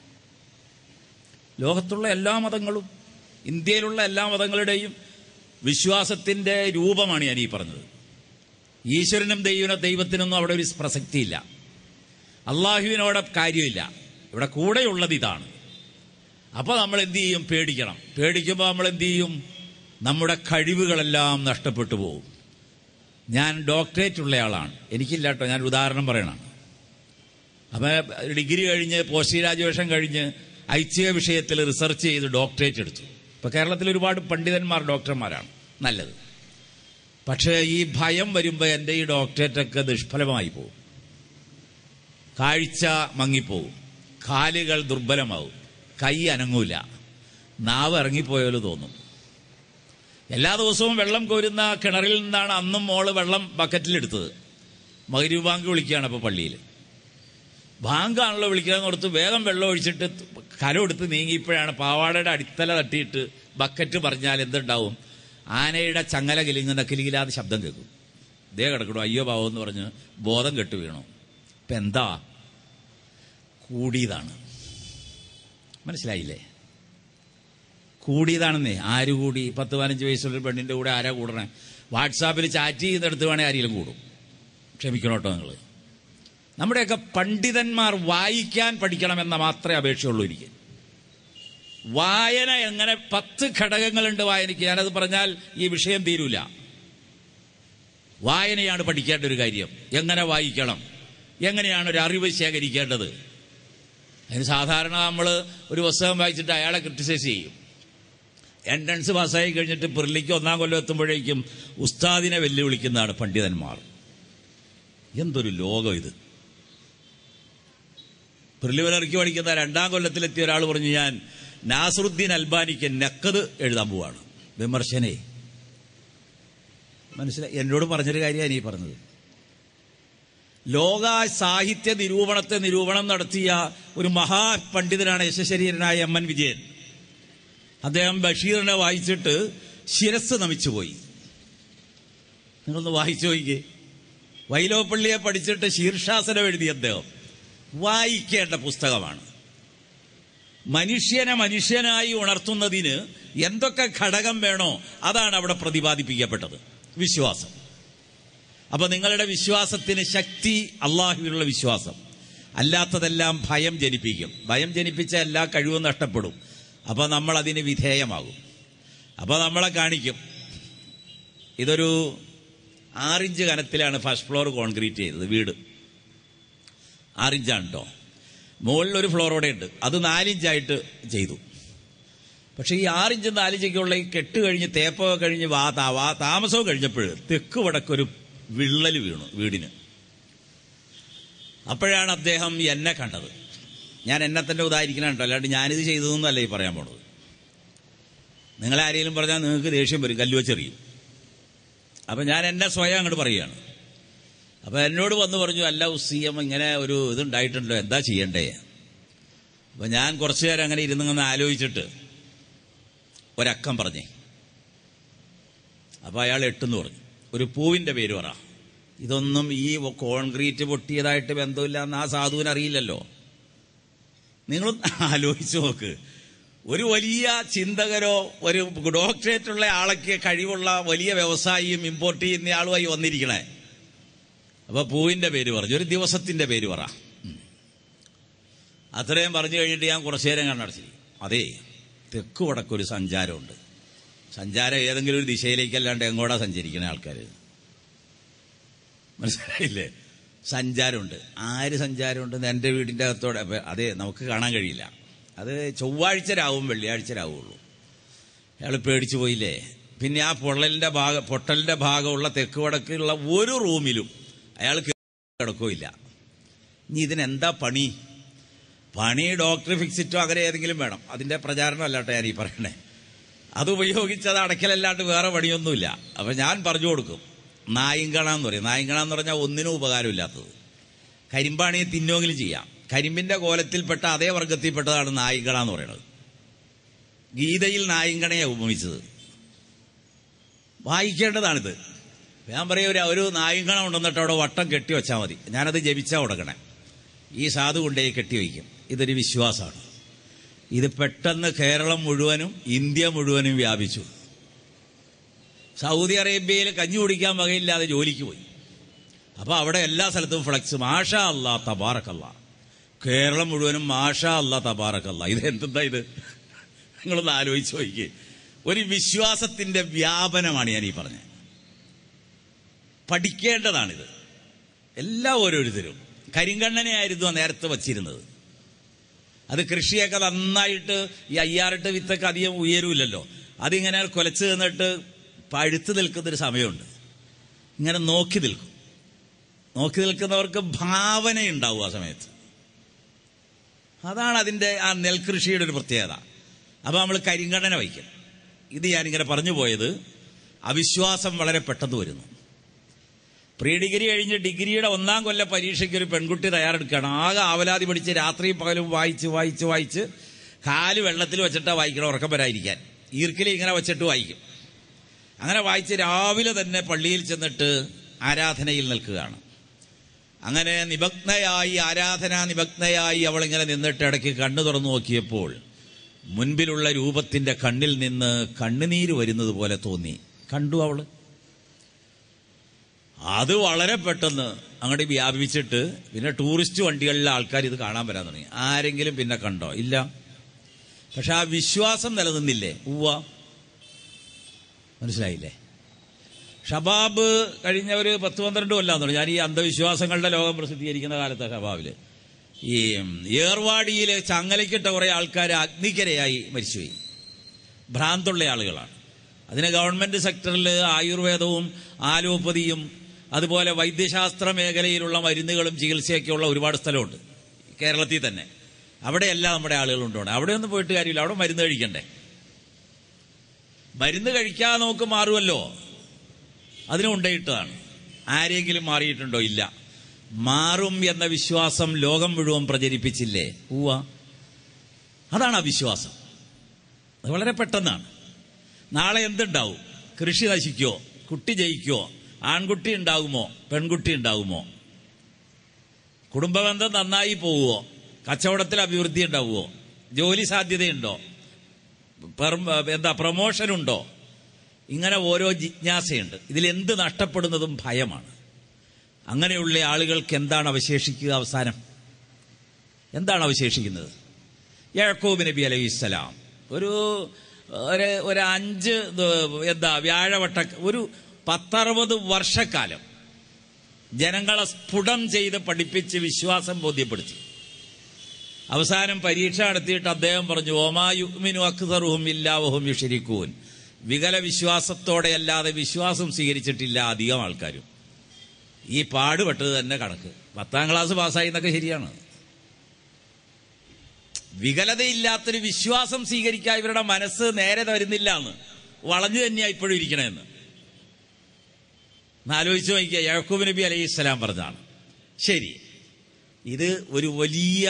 ലോകത്തുള്ള എല്ലാ മതങ്ങളും ഇന്ത്യയിലുള്ള എല്ലാ മതങ്ങളുടെയും വിശ്വാസത്തിന്റെ രൂപമാണ് ഞാൻ ഈ പറഞ്ഞത് ഈശ്വരനും ദൈവന ദൈവത്തിനൊന്നും അവിടെ ഒരു പ്രസക്തിയില്ല അള്ളാഹുവിനോടെ കാര്യമില്ല ഇവിടെ കൂടെയുള്ളത് ഇതാണ് അപ്പോൾ നമ്മൾ എന്ത് ചെയ്യും പേടിക്കണം പേടിക്കുമ്പോൾ നമ്മൾ എന്ത് ചെയ്യും നമ്മുടെ കഴിവുകളെല്ലാം നഷ്ടപ്പെട്ടു പോകും ഞാൻ ഡോക്ടറേറ്റ് ഉള്ളയാളാണ് എനിക്കില്ല കേട്ടോ ഞാൻ ഉദാഹരണം പറയണം അപ്പം ഡിഗ്രി കഴിഞ്ഞ് പോസ്റ്റ് ഗ്രാജുവേഷൻ കഴിഞ്ഞ് ഐച്ഛിക വിഷയത്തിൽ റിസർച്ച് ചെയ്ത് ഡോക്ടറേറ്റ് എടുത്തു ഇപ്പൊ കേരളത്തിൽ ഒരുപാട് പണ്ഡിതന്മാർ ഡോക്ടർമാരാണ് നല്ലത് പക്ഷേ ഈ ഭയം വരുമ്പോൾ എൻ്റെ ഈ ഡോക്ടറേറ്റൊക്കെ നിഷ്ഫലമായി പോകും കാഴ്ച മങ്ങിപ്പോവും കാലുകൾ ദുർബലമാവും കൈ അനങ്ങൂല നാവ് ഇറങ്ങിപ്പോയാലും തോന്നും എല്ലാ ദിവസവും വെള്ളം കോരുന്ന കിണറിൽ നിന്നാണ് അന്നും മോള് വെള്ളം ബക്കറ്റിലെടുത്തത് മകരൂ ബാങ്ക് വിളിക്കുകയാണ് അപ്പോൾ പള്ളിയിൽ ബാങ്കാണല്ലോ വിളിക്കാന്ന് ഓർത്ത് വേഗം വെള്ളം ഒഴിച്ചിട്ട് കലമെടുത്ത് നീങ്ങിയപ്പോഴാണ് പാവാടയുടെ അടിത്തല തട്ടിയിട്ട് ബക്കറ്റ് പറഞ്ഞാൽ എന്തുണ്ടാവും ആനയുടെ ചങ്ങല കിലിങ്ങുന്ന കിലിങ്ങില്ലാതെ ശബ്ദം കേൾക്കും ദേ കിടക്കണു അയ്യോ പാവം എന്ന് പറഞ്ഞ് ബോധം കെട്ടു വീണു ഇപ്പൊ എന്താ കൂടിയതാണ് മനസ്സിലായില്ലേ കൂടിയതാണെന്നേ ആര് കൂടി പത്ത് പതിനഞ്ച് വയസ്സുള്ള പെണ്ണിന്റെ കൂടെ ആരാ കൂടണേ വാട്സാപ്പിൽ ചാറ്റ് ചെയ്യുന്നിടത്ത് വേണേ ആരെങ്കിലും കൂടും ക്ഷമിക്കണം കേട്ടോ നിങ്ങൾ നമ്മുടെയൊക്കെ പണ്ഡിതന്മാർ വായിക്കാൻ പഠിക്കണമെന്ന മാത്രമേ അപേക്ഷയുള്ളൂ എനിക്ക് വായന എങ്ങനെ പത്ത് ഘടകങ്ങളുണ്ട് വായനയ്ക്ക് ഞാനത് പറഞ്ഞാൽ ഈ വിഷയം തീരൂല വായനയാണ് പഠിക്കേണ്ട ഒരു കാര്യം എങ്ങനെ വായിക്കണം എങ്ങനെയാണ് ഒരു അറിവ് ശേഖരിക്കേണ്ടത് അതിന് സാധാരണ നമ്മൾ ഒരു പുസ്തകം വായിച്ചിട്ട് അയാളെ ക്രിട്ടിസൈസ് ചെയ്യും എൻട്രൻസ് പാസ്സായി കഴിഞ്ഞിട്ട് പിറലിക്ക് ഒന്നാം കൊല്ലം എത്തുമ്പോഴേക്കും ഉസ്താദിനെ വെല്ലുവിളിക്കുന്നതാണ് പണ്ഡിതന്മാർ എന്തൊരു ലോകം ഇത് പ്രിലിമിനറിക്ക് പഠിക്കുന്ന രണ്ടാം കൊല്ലത്തിലെത്തിയ ഒരാൾ പറഞ്ഞു ഞാൻ നാസറുദ്ദീൻ അൽബാനിക്ക് നക്കത് എഴുതാൻ പോവാണ് വിമർശനേ മനസ്സിലായി എന്നോട് പറഞ്ഞൊരു കാര്യമാണ് ഈ പറഞ്ഞത് ലോക സാഹിത്യ നിരൂപണത്തെ നിരൂപണം നടത്തിയ ഒരു മഹാപണ്ഡിതനാണ് യശശരീരനായ എം എൻ വിജയൻ അദ്ദേഹം ബഷീറിനെ വായിച്ചിട്ട് ശിരസ് നമിച്ചുപോയി നിങ്ങളൊന്ന് വായിച്ചു നോക്കിക്കേ വൈലോപ്പള്ളിയെ പഠിച്ചിട്ട് ശീർഷാസനം എഴുതിയ അദ്ദേഹം വായിക്കേണ്ട പുസ്തകമാണ് മനുഷ്യനെ മനുഷ്യനായി ഉണർത്തുന്നതിന് എന്തൊക്കെ ഘടകം വേണോ അതാണ് അവിടെ പ്രതിപാദിപ്പിക്കപ്പെട്ടത് വിശ്വാസം അപ്പൊ നിങ്ങളുടെ വിശ്വാസത്തിന് ശക്തി അള്ളാഹുവിനുള്ള വിശ്വാസം അല്ലാത്തതെല്ലാം ഭയം ജനിപ്പിക്കും ഭയം ജനിപ്പിച്ച എല്ലാ കഴിവും നഷ്ടപ്പെടും അപ്പൊ നമ്മൾ അതിന് വിധേയമാകും അപ്പൊ നമ്മളെ കാണിക്കും ഇതൊരു ആറിഞ്ച് കനത്തിലാണ് ഫസ്റ്റ് ഫ്ലോർ കോൺക്രീറ്റ് ചെയ്തത് വീട് ആറിഞ്ചാണ് കേട്ടോ മുകളിൽ ഒരു ഫ്ലോർ കൂടെ ഉണ്ട് അത് നാലിഞ്ചായിട്ട് ചെയ്തു പക്ഷെ ഈ ആറിഞ്ച് നാലിഞ്ചൊക്കെയുള്ള ഈ കെട്ട് കഴിഞ്ഞ് തേപ്പൊക്കെ കഴിഞ്ഞ് വാ താ വാ താമസവും കഴിഞ്ഞപ്പോൾ തെക്ക് വടക്കൊരു വിള്ളൽ വീണു വീടിന് അപ്പോഴാണ് അദ്ദേഹം എന്നെ കണ്ടത് ഞാൻ എന്നെ തന്നെ ഉദാഹരിക്കണം കേട്ടോ അല്ലാണ്ട് ഞാനിത് ചെയ്തതെന്നല്ല ഈ പറയാൻ പോണത് നിങ്ങളാരെങ്കിലും പറഞ്ഞാൽ നിങ്ങൾക്ക് ദേഷ്യം വരും കല്ല് വെച്ചെറിയും അപ്പം ഞാൻ എന്നെ സ്വയം അങ്ങോട്ട് പറയുകയാണ് അപ്പം എന്നോട് വന്ന് പറഞ്ഞു അല്ല ഉസീയം ഇങ്ങനെ ഒരു ഇതുണ്ടായിട്ടുണ്ടല്ലോ എന്താ ചെയ്യണ്ടേ അപ്പം ഞാൻ കുറച്ചു നേരം അങ്ങനെ ഇരുന്നിങ്ങനെ ആലോചിച്ചിട്ട് ഒരക്കം പറഞ്ഞേ അപ്പം അയാൾ എട്ടെന്ന് പറഞ്ഞു ഒരു പൂവിൻ്റെ പേര് പറ ഇതൊന്നും ഈ കോൺക്രീറ്റ് പൊട്ടിയതായിട്ട് ബന്ധമില്ല എന്ന് ആ സാധുവിന് അറിയില്ലല്ലോ നിങ്ങളൊന്ന് ആലോചിച്ച് നോക്ക് ഒരു വലിയ ചിന്തകരോ ഒരു ഡോക്ടറേറ്റുള്ള ആളൊക്കെ കഴിവുള്ള വലിയ വ്യവസായിയും ഇമ്പോർട്ട് ചെയ്യുന്ന ആളുമായി വന്നിരിക്കണേ അപ്പൊ പൂവിന്റെ പേര് പറഞ്ഞു ഒരു ദിവസത്തിന്റെ പേര് പറ ഉം. അത്രയും പറഞ്ഞു കഴിഞ്ഞിട്ട് ഞാൻ കുറച്ചു നേരം കണ്ണടച്ചു അതേ തെക്ക് വടക്കൊരു സഞ്ചാരമുണ്ട് സഞ്ചാരം ഏതെങ്കിലും ഒരു ദിശയിലേക്കല്ലാണ്ട് എങ്ങോട്ടാ സഞ്ചരിക്കണ ആൾക്കാർ മനസ്സിലായില്ലേ സഞ്ചാരമുണ്ട് ആര് സഞ്ചാരമുണ്ട് എൻ്റെ വീടിൻ്റെ അകത്തോടെ അപ്പൊ അതെ നമുക്ക് കാണാൻ കഴിയില്ല അത് ചൊവ്വാഴ്ച രാവും വെള്ളിയാഴ്ച രാവുള്ളൂ അയാൾ പേടിച്ചു പോയില്ലേ പിന്നെ ആ പൊള്ളലിന്റെ ഭാഗം പൊട്ടലിന്റെ ഭാഗമുള്ള തെക്ക് വടക്കുള്ള ഒരു റൂമിലും അയാൾ കിടക്കുകയില്ല ഇനി ഇതിനെന്താ പണി പണി ഡോക്ടർ ഫിക്സിറ്റോ അങ്ങനെ ഏതെങ്കിലും വേണം അതിന്റെ പ്രചാരണം അല്ലാട്ടെ ഞാൻ ഈ പറയണേ അത് ഉപയോഗിച്ച് അത് അടയ്ക്കലല്ലാണ്ട് വേറെ പണിയൊന്നുമില്ല അപ്പൊ ഞാൻ പറഞ്ഞു കൊടുക്കും നായിങ്കണ എന്ന് പറയും നായിങ്കണ എന്ന് പറഞ്ഞാൽ ഒന്നിനും ഉപകാരമില്ലാത്തത് കരിമ്പാണിയെ തിന്നുമെങ്കിലും ചെയ്യാം കരിമ്പിന്റെ കോലത്തിൽപ്പെട്ട അതേ വർഗത്തിൽപ്പെട്ടതാണ് നായിങ്കണ എന്ന് പറയുന്നത് ഗീതയിൽ നായിങ്കണയെ ഉപമിച്ചത് വായിക്കേണ്ടതാണിത് ഞാൻ പറയും ഒരു ഒരു നായിങ്കണ ഉണ്ടെന്നിട്ട് അവിടെ വട്ടം കെട്ടി വെച്ചാൽ മതി ഞാനത് ജപിച്ചാൽ ഉടക്കണേ ഈ സാധു കൊണ്ടേ കെട്ടി വയ്ക്കും ഇതൊരു വിശ്വാസമാണ് ഇത് പെട്ടെന്ന് കേരളം മുഴുവനും ഇന്ത്യ മുഴുവനും വ്യാപിച്ചു സൗദി അറേബ്യയിൽ കഞ്ഞി കുടിക്കാൻ വകയില്ലാതെ ജോലിക്ക് പോയി അപ്പൊ അവിടെ എല്ലാ സ്ഥലത്തും ഫ്ലക്സ് മാഷ അല്ലാ തബാറക്കല്ല കേരളം മുഴുവനും മാഷ അല്ലാ തബാറക്കല്ല ഇത് എന്തെന്താ ഇത് നിങ്ങളൊന്ന് ആലോചിച്ച് നോക്കിക്കേ ഒരു വിശ്വാസത്തിന്റെ വ്യാപനമാണ് ഞാൻ ഈ പറഞ്ഞത് പഠിക്കേണ്ടതാണിത് എല്ലാ ഓരോരുത്തരും കരിങ്കണ്ണനെയായിരുന്നു നേരത്തെ വച്ചിരുന്നത് അത് കൃഷിയൊക്കെ നന്നായിട്ട് ഈ അയ്യാറെട്ട് വിത്തൊക്കെ അധികം ഉയരൂലല്ലോ അതിങ്ങനെ കുലച്ച് നിന്നിട്ട് പഴുത്ത് നിൽക്കുന്നൊരു സമയമുണ്ട് ഇങ്ങനെ നോക്കി നിൽക്കും നോക്കി നിൽക്കുന്നവർക്ക് ഭാവനയുണ്ടാവും ആ സമയത്ത് അതാണ് അതിൻ്റെ ആ നെൽകൃഷിയുടെ ഒരു പ്രത്യേകത അപ്പോൾ നമ്മൾ കരിങ്കണ്ണനെ വയ്ക്കും ഇത് ഞാനിങ്ങനെ പറഞ്ഞു പോയത് അവിശ്വാസം വളരെ പെട്ടെന്ന് വരുന്നു പ്രീ ഡിഗ്രി കഴിഞ്ഞ് ഡിഗ്രിയുടെ ഒന്നാം കൊല്ല പരീക്ഷയ്ക്ക് ഒരു പെൺകുട്ടി തയ്യാറെടുക്കുകയാണ് ആകെ ആവലാതി പഠിച്ച് രാത്രിയും പകലും വായിച്ച് വായിച്ച് വായിച്ച് കാല് വെള്ളത്തിൽ വെച്ചിട്ടാ വായിക്കണം ഉറക്കം വരാതിരിക്കാൻ ഈർക്കിലി ഇങ്ങനെ വെച്ചിട്ട് വായിക്കും അങ്ങനെ വായിച്ച് രാവിലെ തന്നെ പള്ളിയിൽ ചെന്നിട്ട് ആരാധനയിൽ നിൽക്കുകയാണ് അങ്ങനെ നിമഗ്നയായി ആരാധനാ നിമഗ്നയായി അവളിങ്ങനെ നിന്നിട്ട് ഇടയ്ക്ക് കണ്ണു തുറന്നു നോക്കിയപ്പോൾ മുൻപിലുള്ള രൂപത്തിന്റെ കണ്ണിൽ നിന്ന് കണ്ണുനീര് വരുന്നത് പോലെ തോന്നി കണ്ടു അവള് അത് വളരെ പെട്ടെന്ന് അങ്ങോട്ട് വ്യാപിച്ചിട്ട് പിന്നെ ടൂറിസ്റ്റ് വണ്ടികളിലെ ആൾക്കാർ ഇത് കാണാൻ വരാൻ തുടങ്ങി ആരെങ്കിലും പിന്നെ കണ്ടോ ഇല്ല പക്ഷെ ആ വിശ്വാസം നിലനിന്നില്ലേ ഉവ്വ മനസ്സിലായില്ലേ ഷബാബ് കഴിഞ്ഞ ഒരു പത്ത് പന്ത്രണ്ട് കൊല്ലാന്ന് ഞാൻ ഈ അന്ധവിശ്വാസങ്ങളുടെ ലോകം പ്രസിദ്ധീകരിക്കുന്ന കാലത്ത് ഷബാബില് ഈ ഏർവാടിയിൽ ചങ്ങലക്കിട്ട കുറെ ആൾക്കാർ അഗ്നിക്കരയായി മരിച്ചുപോയി ഭ്രാന്തുള്ള ആളുകളാണ് അതിന് ഗവൺമെന്റ് സെക്ടറിൽ ആയുർവേദവും ആലോപ്പതിയും അതുപോലെ വൈദ്യശാസ്ത്ര മേഖലയിലുള്ള മരുന്നുകളും ചികിത്സയൊക്കെയുള്ള ഒരുപാട് സ്ഥലമുണ്ട് കേരളത്തിൽ തന്നെ അവിടെയെല്ലാം നമ്മുടെ ആളുകളുണ്ടോ അവിടെയൊന്നും പോയിട്ട് കാര്യമില്ല അവിടെ മരുന്ന് കഴിക്കണ്ടേ മരുന്ന് കഴിക്കാതെ നമുക്ക് മാറുമല്ലോ അതിന് ഉണ്ടയിട്ടതാണ് ആരെങ്കിലും മാറിയിട്ടുണ്ടോ ഇല്ല മാറും എന്ന വിശ്വാസം ലോകം മുഴുവൻ പ്രചരിപ്പിച്ചില്ലേ ഉവ്വ അതാണ് ആ വിശ്വാസം അത് വളരെ പെട്ടെന്നാണ് നാളെ എന്തുണ്ടാവും കൃഷി നശിക്കോ കുട്ടി ജയിക്കോ ആൺകുട്ടി ഉണ്ടാകുമോ പെൺകുട്ടി ഉണ്ടാകുമോ കുടുംബബന്ധം നന്നായി പോവുമോ കച്ചവടത്തിൽ അഭിവൃദ്ധി ഉണ്ടാവുമോ ജോലി സാധ്യതയുണ്ടോ പെർ- എന്താ പ്രമോഷൻ ഉണ്ടോ ഇങ്ങനെ ഓരോ ജിജ്ഞാസയുണ്ട് ഇതിൽ എന്ത് നഷ്ടപ്പെടുന്നതും ഭയമാണ് അങ്ങനെയുള്ള ആളുകൾക്ക് എന്താണ് അവശേഷിക്കുക അവസാനം എന്താണ് അവശേഷിക്കുന്നത് യാക്കോബ് നബി അലൈഹി സ്വലാം ഒരു ഒരു ഒരു അഞ്ച് ദ- എന്താ വ്യാഴവട്ട ഒരു പത്തറുപത് വർഷക്കാലം ജനങ്ങളെ സ്ഫുടം ചെയ്ത് പഠിപ്പിച്ച് വിശ്വാസം ബോധ്യപ്പെടുത്തി അവസാനം പരീക്ഷ നടത്തിയിട്ട് അദ്ദേഹം പറഞ്ഞു ഓമായുമിനു അക്തറുഹും ഇല്ലാവഹും യുഷരിക്കൂൻ വികല വിശ്വാസത്തോടെ അല്ലാതെ വിശ്വാസം സ്വീകരിച്ചിട്ടില്ല അധികം ആൾക്കാരും ഈ പാടുപെട്ടത് തന്നെ കണക്ക് പത്താം ക്ലാസ് പാസ്സായി എന്നൊക്കെ ശരിയാണ് വികലതയില്ലാത്തൊരു വിശ്വാസം സ്വീകരിക്കാൻ ഇവരുടെ മനസ്സ് നേരെ വരുന്നില്ല എന്ന് വളഞ്ഞു തന്നെയാ ഇപ്പോഴും ഇരിക്കണമെന്ന് ഒന്ന് ആലോചിച്ച് നോക്കിയ യാക്കൂബ് നബി അലൈഹി സ്വലാം പറഞ്ഞാണ് ശരി ഇത് ഒരു വലിയ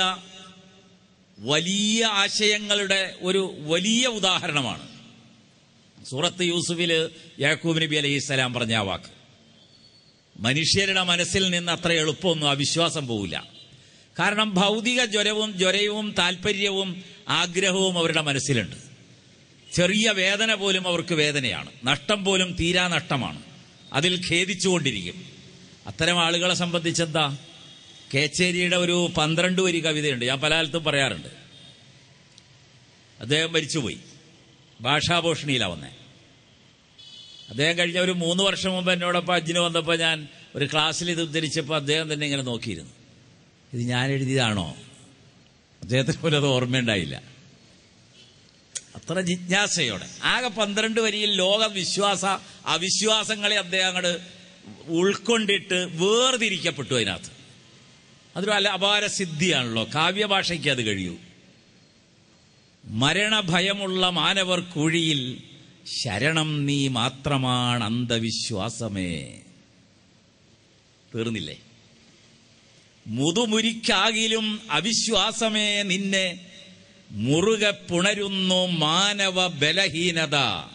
വലിയ ആശയങ്ങളുടെ ഒരു വലിയ ഉദാഹരണമാണ് സൂറത്ത് യൂസുഫില് യാക്കൂബ് നബി അലൈഹി സ്വലാം പറഞ്ഞ ആ വാക്ക് മനുഷ്യരുടെ മനസ്സിൽ നിന്ന് അത്ര എളുപ്പമൊന്നും അവിശ്വാസം പോവില്ല കാരണം ഭൗതിക ജ്വരവും ജ്വരവും താല്പര്യവും ആഗ്രഹവും അവരുടെ മനസ്സിലുണ്ട് ചെറിയ വേദന പോലും അവർക്ക് വേദനയാണ് നഷ്ടം പോലും തീരാ നഷ്ടമാണ് അതിൽ ഖേദിച്ചുകൊണ്ടിരിക്കും അത്തരം ആളുകളെ സംബന്ധിച്ചെന്താ കേച്ചേരിയുടെ ഒരു പന്ത്രണ്ട് വരി കവിതയുണ്ട് ഞാൻ പലകാലത്തും പറയാറുണ്ട് അദ്ദേഹം മരിച്ചുപോയി ഭാഷാഭൂഷണിയിലാണ് വന്നേ അദ്ദേഹം കഴിഞ്ഞ ഒരു മൂന്ന് വർഷം മുമ്പ് എന്നോടൊപ്പം അജ്ജിന് വന്നപ്പോൾ ഞാൻ ഒരു ക്ലാസ്സിൽ ഇത് ഉദ്ധരിച്ചപ്പോൾ അദ്ദേഹം തന്നെ ഇങ്ങനെ നോക്കിയിരുന്നു ഇത് ഞാൻ എഴുതിയതാണോ അദ്ദേഹത്തിന് പോലും അത് ഓർമ്മയുണ്ടായില്ല അത്ര ജിജ്ഞാസയോടെ ആകെ പന്ത്രണ്ട് വരിയിൽ ലോക വിശ്വാസ അവിശ്വാസങ്ങളെ അദ്ദേഹം അങ്ങോട്ട് ഉൾക്കൊണ്ടിട്ട് വേർതിരിക്കപ്പെട്ടു അതിനകത്ത് അതൊരു അല്ല അപാര സിദ്ധിയാണല്ലോ കാവ്യഭാഷയ്ക്ക് അത് കഴിയൂ മരണഭയമുള്ള മാനവർ കുഴിയിൽ ശരണം നീ മാത്രമാണ് അന്ധവിശ്വാസമേ തീർന്നില്ലേ മുതുമുരിക്കാകിലും അവിശ്വാസമേ നിന്നെ മുറുകെ പുണരുന്നു മാനവ ബലഹീനത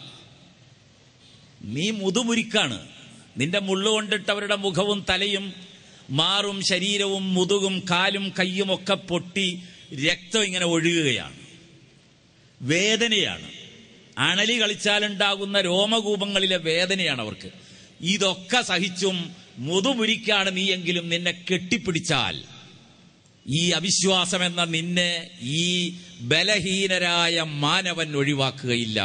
നീ മുതുമുരിക്കാണ് നിന്റെ മുള്ളുകൊണ്ടിട്ട് അവരുടെ മുഖവും തലയും മാറും ശരീരവും മുതുകും കാലും കയ്യും ഒക്കെ പൊട്ടി രക്തം ഇങ്ങനെ ഒഴുകുകയാണ് വേദനയാണ് അണലി കളിച്ചാലുണ്ടാകുന്ന രോമകൂപങ്ങളിലെ വേദനയാണ് അവർക്ക് ഇതൊക്കെ സഹിച്ചും മുതുമുരിക്കാണ് നീയെങ്കിലും നിന്നെ കെട്ടിപ്പിടിച്ചാൽ ഈ അവിശ്വാസം എന്ന നിന്നെ ഈ ബലഹീനരായ മാനവൻ ഒഴിവാക്കുകയില്ല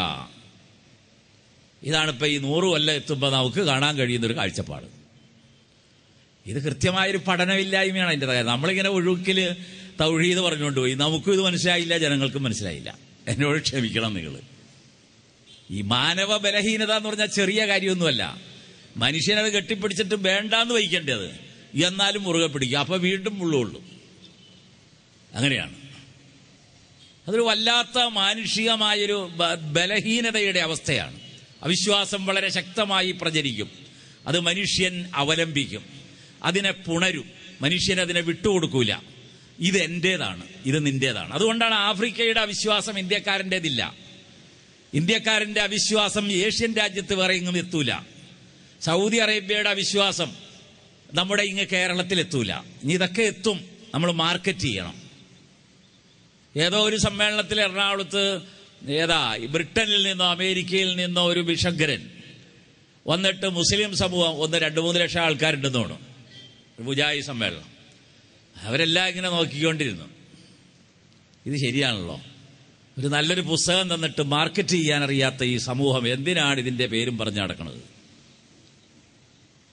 ഇതാണ് ഇപ്പൊ ഈ നൂറ് കൊല്ലം എത്തുമ്പോൾ നമുക്ക് കാണാൻ കഴിയുന്ന ഒരു കാഴ്ചപ്പാട് ഇത് കൃത്യമായൊരു പഠനമില്ലായ്മയാണ് അതിൻ്റെ കാര്യം നമ്മളിങ്ങനെ ഒഴുക്കിൽ തൗഹീദ് പറഞ്ഞുകൊണ്ട് പോയി നമുക്കും ഇത് മനസ്സിലായില്ല ജനങ്ങൾക്കും മനസ്സിലായില്ല എന്നോട് ക്ഷമിക്കണം നിങ്ങൾ ഈ മാനവ ബലഹീനത എന്ന് പറഞ്ഞാൽ ചെറിയ കാര്യമൊന്നുമല്ല മനുഷ്യനത് കെട്ടിപ്പിടിച്ചിട്ട് വേണ്ടാന്ന് വയ്ക്കേണ്ടത് എന്നാലും മുറുകെ പിടിക്കുക അപ്പൊ വീണ്ടും മുള്ളുള്ളൂ അങ്ങനെയാണ് അതൊരു വല്ലാത്ത മാനുഷികമായൊരു ബ- ബലഹീനതയുടെ അവസ്ഥയാണ് അവിശ്വാസം വളരെ ശക്തമായി പ്രചരിക്കും അത് മനുഷ്യൻ അവലംബിക്കും അതിനെ പുണരും മനുഷ്യൻ അതിനെ വിട്ടുകൊടുക്കൂല ഇത് എന്റേതാണ് ഇത് നിന്റേതാണ് അതുകൊണ്ടാണ് ആഫ്രിക്കയുടെ അവിശ്വാസം ഇന്ത്യക്കാരൻ്റെതില്ല ഇന്ത്യക്കാരന്റെ അവിശ്വാസം ഏഷ്യൻ രാജ്യത്ത് വേറെ എങ്ങും എത്തൂല സൗദി അറേബ്യയുടെ അവിശ്വാസം നമ്മുടെ ഇങ്ങ് കേരളത്തിൽ എത്തൂല ഇനി ഇതൊക്കെ എത്തും നമ്മൾ മാർക്കറ്റ് ചെയ്യണം ഏതോ ഒരു സമ്മേളനത്തിൽ എറണാകുളത്ത് ഏതാ ബ്രിട്ടനിൽ നിന്നോ അമേരിക്കയിൽ നിന്നോ ഒരു ഭിഷഗ്രൻ വന്നിട്ട് മുസ്ലിം സമൂഹം ഒന്ന് രണ്ട് മൂന്ന് ലക്ഷം ആൾക്കാരുണ്ടെന്ന് തോന്നും മുജായി സമ്മേളനം അവരെല്ലാം ഇങ്ങനെ നോക്കിക്കൊണ്ടിരുന്നു ഇത് ശരിയാണല്ലോ ഒരു നല്ലൊരു പുസ്തകം തന്നിട്ട് മാർക്കറ്റ് ചെയ്യാൻ അറിയാത്ത ഈ സമൂഹം എന്തിനാണ് ഇതിന്റെ പേരും പറഞ്ഞു നടക്കുന്നത്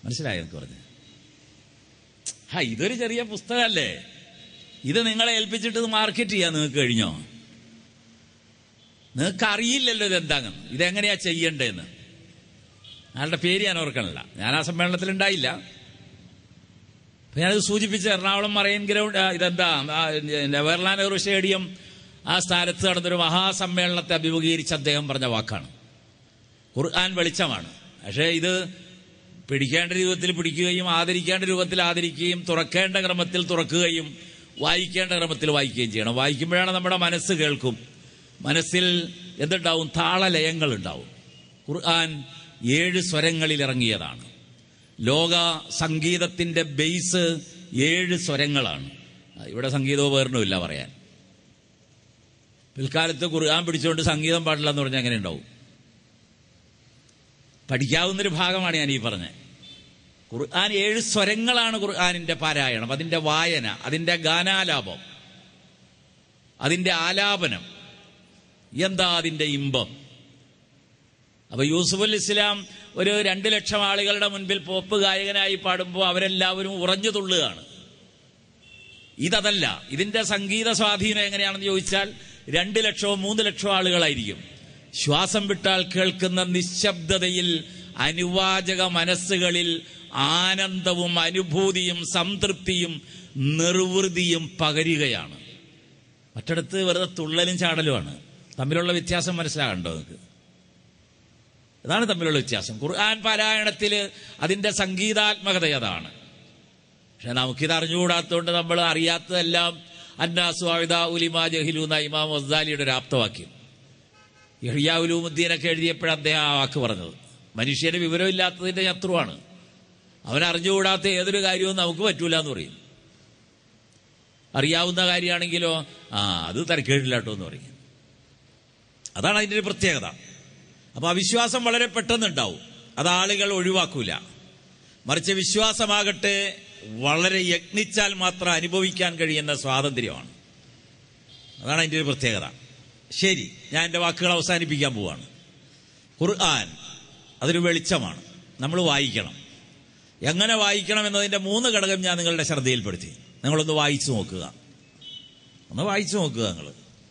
മനസ്സിലായോ എനിക്ക് പറഞ്ഞു ഹാ ഇതൊരു ചെറിയ പുസ്തകമല്ലേ ഇത് നിങ്ങളെ ഏൽപ്പിച്ചിട്ട് ഇത് മാർക്കറ്റ് ചെയ്യാൻ നിങ്ങൾക്ക് കഴിഞ്ഞോ നിങ്ങൾക്ക് അറിയില്ലല്ലോ ഇതെന്താന്ന് ഇതെങ്ങനെയാ ചെയ്യണ്ടേന്ന് അയാളുടെ പേര് ഞാൻ ഓർക്കണില്ല ഞാൻ ആ സമ്മേളനത്തിൽ ഉണ്ടായില്ല അപ്പൊ ഞാനത് സൂചിപ്പിച്ച എറണാകുളം മറൈൻ ഗ്രൗണ്ട് ആ, ഇതെന്താ ആ, ജവഹർലാൽ നെഹ്റു സ്റ്റേഡിയം ആ സ്ഥാനത്ത് നടന്നൊരു മഹാസമ്മേളനത്തെ അഭിമുഖീകരിച്ച് അദ്ദേഹം പറഞ്ഞ വാക്കാണ് ഖുർആൻ വെളിച്ചമാണ് പക്ഷേ ഇത് പിടിക്കേണ്ട രൂപത്തിൽ പിടിക്കുകയും ആദരിക്കേണ്ട രൂപത്തിൽ ആദരിക്കുകയും തുറക്കേണ്ട ക്രമത്തിൽ തുറക്കുകയും വായിക്കേണ്ട ക്രമത്തിൽ വായിക്കുകയും ചെയ്യണം വായിക്കുമ്പോഴാണ് നമ്മുടെ മനസ്സ് കേൾക്കും മനസ്സിൽ എന്തുണ്ടാവും താളലയങ്ങൾ ഉണ്ടാവും ഖുർആൻ ഏഴ് സ്വരങ്ങളിൽ ഇറങ്ങിയതാണ് ലോക സംഗീതത്തിന്റെ ബേസ് ഏഴ് സ്വരങ്ങളാണ് ഇവിടെ സംഗീതോപകരണമില്ല പറയാൻ പിൽക്കാലത്ത് ഖുർആൻ പിടിച്ചുകൊണ്ട് സംഗീതം പാടില്ല എന്ന് പറഞ്ഞാൽ എങ്ങനെ ഉണ്ടാവും പഠിക്കാവുന്നൊരു ഭാഗമാണ് ഞാൻ ഈ പറഞ്ഞത് ഖുർആൻ ഏഴ് സ്വരങ്ങളാണ് ഖുർആാനിന്റെ പാരായണം അതിന്റെ വായന അതിന്റെ ഗാനാലാപം അതിന്റെ ആലാപനം എന്താ അതിന്റെ ഇമ്പം അപ്പൊ യൂസുഫ് അലി ഇസ്ലാം ഒരു രണ്ട് ലക്ഷം ആളുകളുടെ മുൻപിൽ പോപ്പ് ഗായകനായി പാടുമ്പോൾ അവരെല്ലാവരും ഉറഞ്ഞു തുള്ളുകയാണ് ഇതല്ല ഇതിന്റെ സംഗീത സ്വാധീനം എങ്ങനെയാണെന്ന് ചോദിച്ചാൽ രണ്ട് ലക്ഷമോ മൂന്ന് ലക്ഷമോ ആളുകളായിരിക്കും ശ്വാസം വിട്ടാൽ കേൾക്കുന്ന നിശബ്ദതയിൽ അനുവാചക മനസ്സുകളിൽ ആനന്ദവും അനുഭൂതിയും സംതൃപ്തിയും നിർവൃതിയും പകരുകയാണ് മറ്റിടത്ത് വെറുതെ തുള്ളലും ചാടലുമാണ് തമ്മിലുള്ള വ്യത്യാസം മനസ്സിലാകണ്ടോ നിങ്ങൾക്ക് അതാണ് തമ്മിലുള്ള വ്യത്യാസം ഖുർആൻ പാരായണത്തിൽ അതിന്റെ സംഗീതാത്മകത അതാണ് പക്ഷെ നമുക്കിത് അറിഞ്ഞുകൂടാത്തതുകൊണ്ട് നമ്മൾ അറിയാത്തതെല്ലാം അന്നാസ്വാവിത ഉലിമ ജഹിലു എന്ന ഇമാം വസ്ദാലിയുടെ ഒരു ആപ്തവാക്യം യഹിയാ ഉലൂമുദ്ദീനൊക്കെ എഴുതിയപ്പോഴാണ് അദ്ദേഹം ആ വാക്ക് പറഞ്ഞത് മനുഷ്യന് വിവരമില്ലാത്തതിന്റെ ശത്രുവാണ് അവൻ അറിഞ്ഞുകൂടാത്ത ഏതൊരു കാര്യവും നമുക്ക് പറ്റൂല എന്ന് പറയും അറിയാവുന്ന കാര്യമാണെങ്കിലോ ആ അത് തരക്കേടില്ല കേട്ടോ എന്ന് പറയും അതാണ് അതിന്റെ ഒരു പ്രത്യേകത അപ്പൊ അവിശ്വാസം വളരെ പെട്ടെന്നുണ്ടാവും അത് ആളുകൾ ഒഴിവാക്കൂല മറിച്ച് വിശ്വാസമാകട്ടെ വളരെ യത്നിച്ചാൽ മാത്രം അനുഭവിക്കാൻ കഴിയുന്ന സ്വാതന്ത്ര്യമാണ് അതാണ് അതിന്റെ ഒരു പ്രത്യേകത ശരി ഞാൻ എൻ്റെ വാക്കുകൾ അവസാനിപ്പിക്കാൻ പോവാണ് ഖുർആൻ അതൊരു വെളിച്ചമാണ് നമ്മൾ വായിക്കണം എങ്ങനെ വായിക്കണം എന്നതിന്റെ മൂന്ന് ഘടകം ഞാൻ നിങ്ങളുടെ ശ്രദ്ധയിൽപ്പെടുത്തി നിങ്ങളൊന്ന് വായിച്ചു നോക്കുക ഒന്ന് വായിച്ചു നോക്കുക നിങ്ങൾ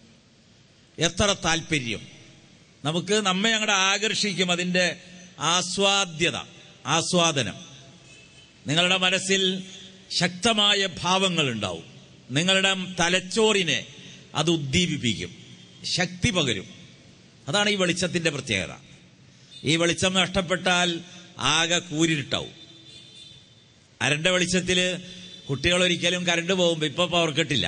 എത്ര താല്പര്യം നമുക്ക് നമ്മെ അങ്ങോട്ട് ആകർഷിക്കും അതിന്റെ ആസ്വാദ്യത ആസ്വാദനം നിങ്ങളുടെ മനസ്സിൽ ശക്തമായ ഭാവങ്ങൾ ഉണ്ടാവും നിങ്ങളുടെ തലച്ചോറിനെ അത് ഉദ്ദീപിപ്പിക്കും ശക്തി പകരും അതാണ് ഈ വെളിച്ചത്തിന്റെ പ്രത്യേകത ഈ വെളിച്ചം നഷ്ടപ്പെട്ടാൽ ആകെ കൂരിട്ടാവും അരണ്ട വെളിച്ചത്തില് കുട്ടികൾ ഒരിക്കലും കരണ്ട് പോകുമ്പോൾ ഇപ്പൊ പവർ കെട്ടില്ല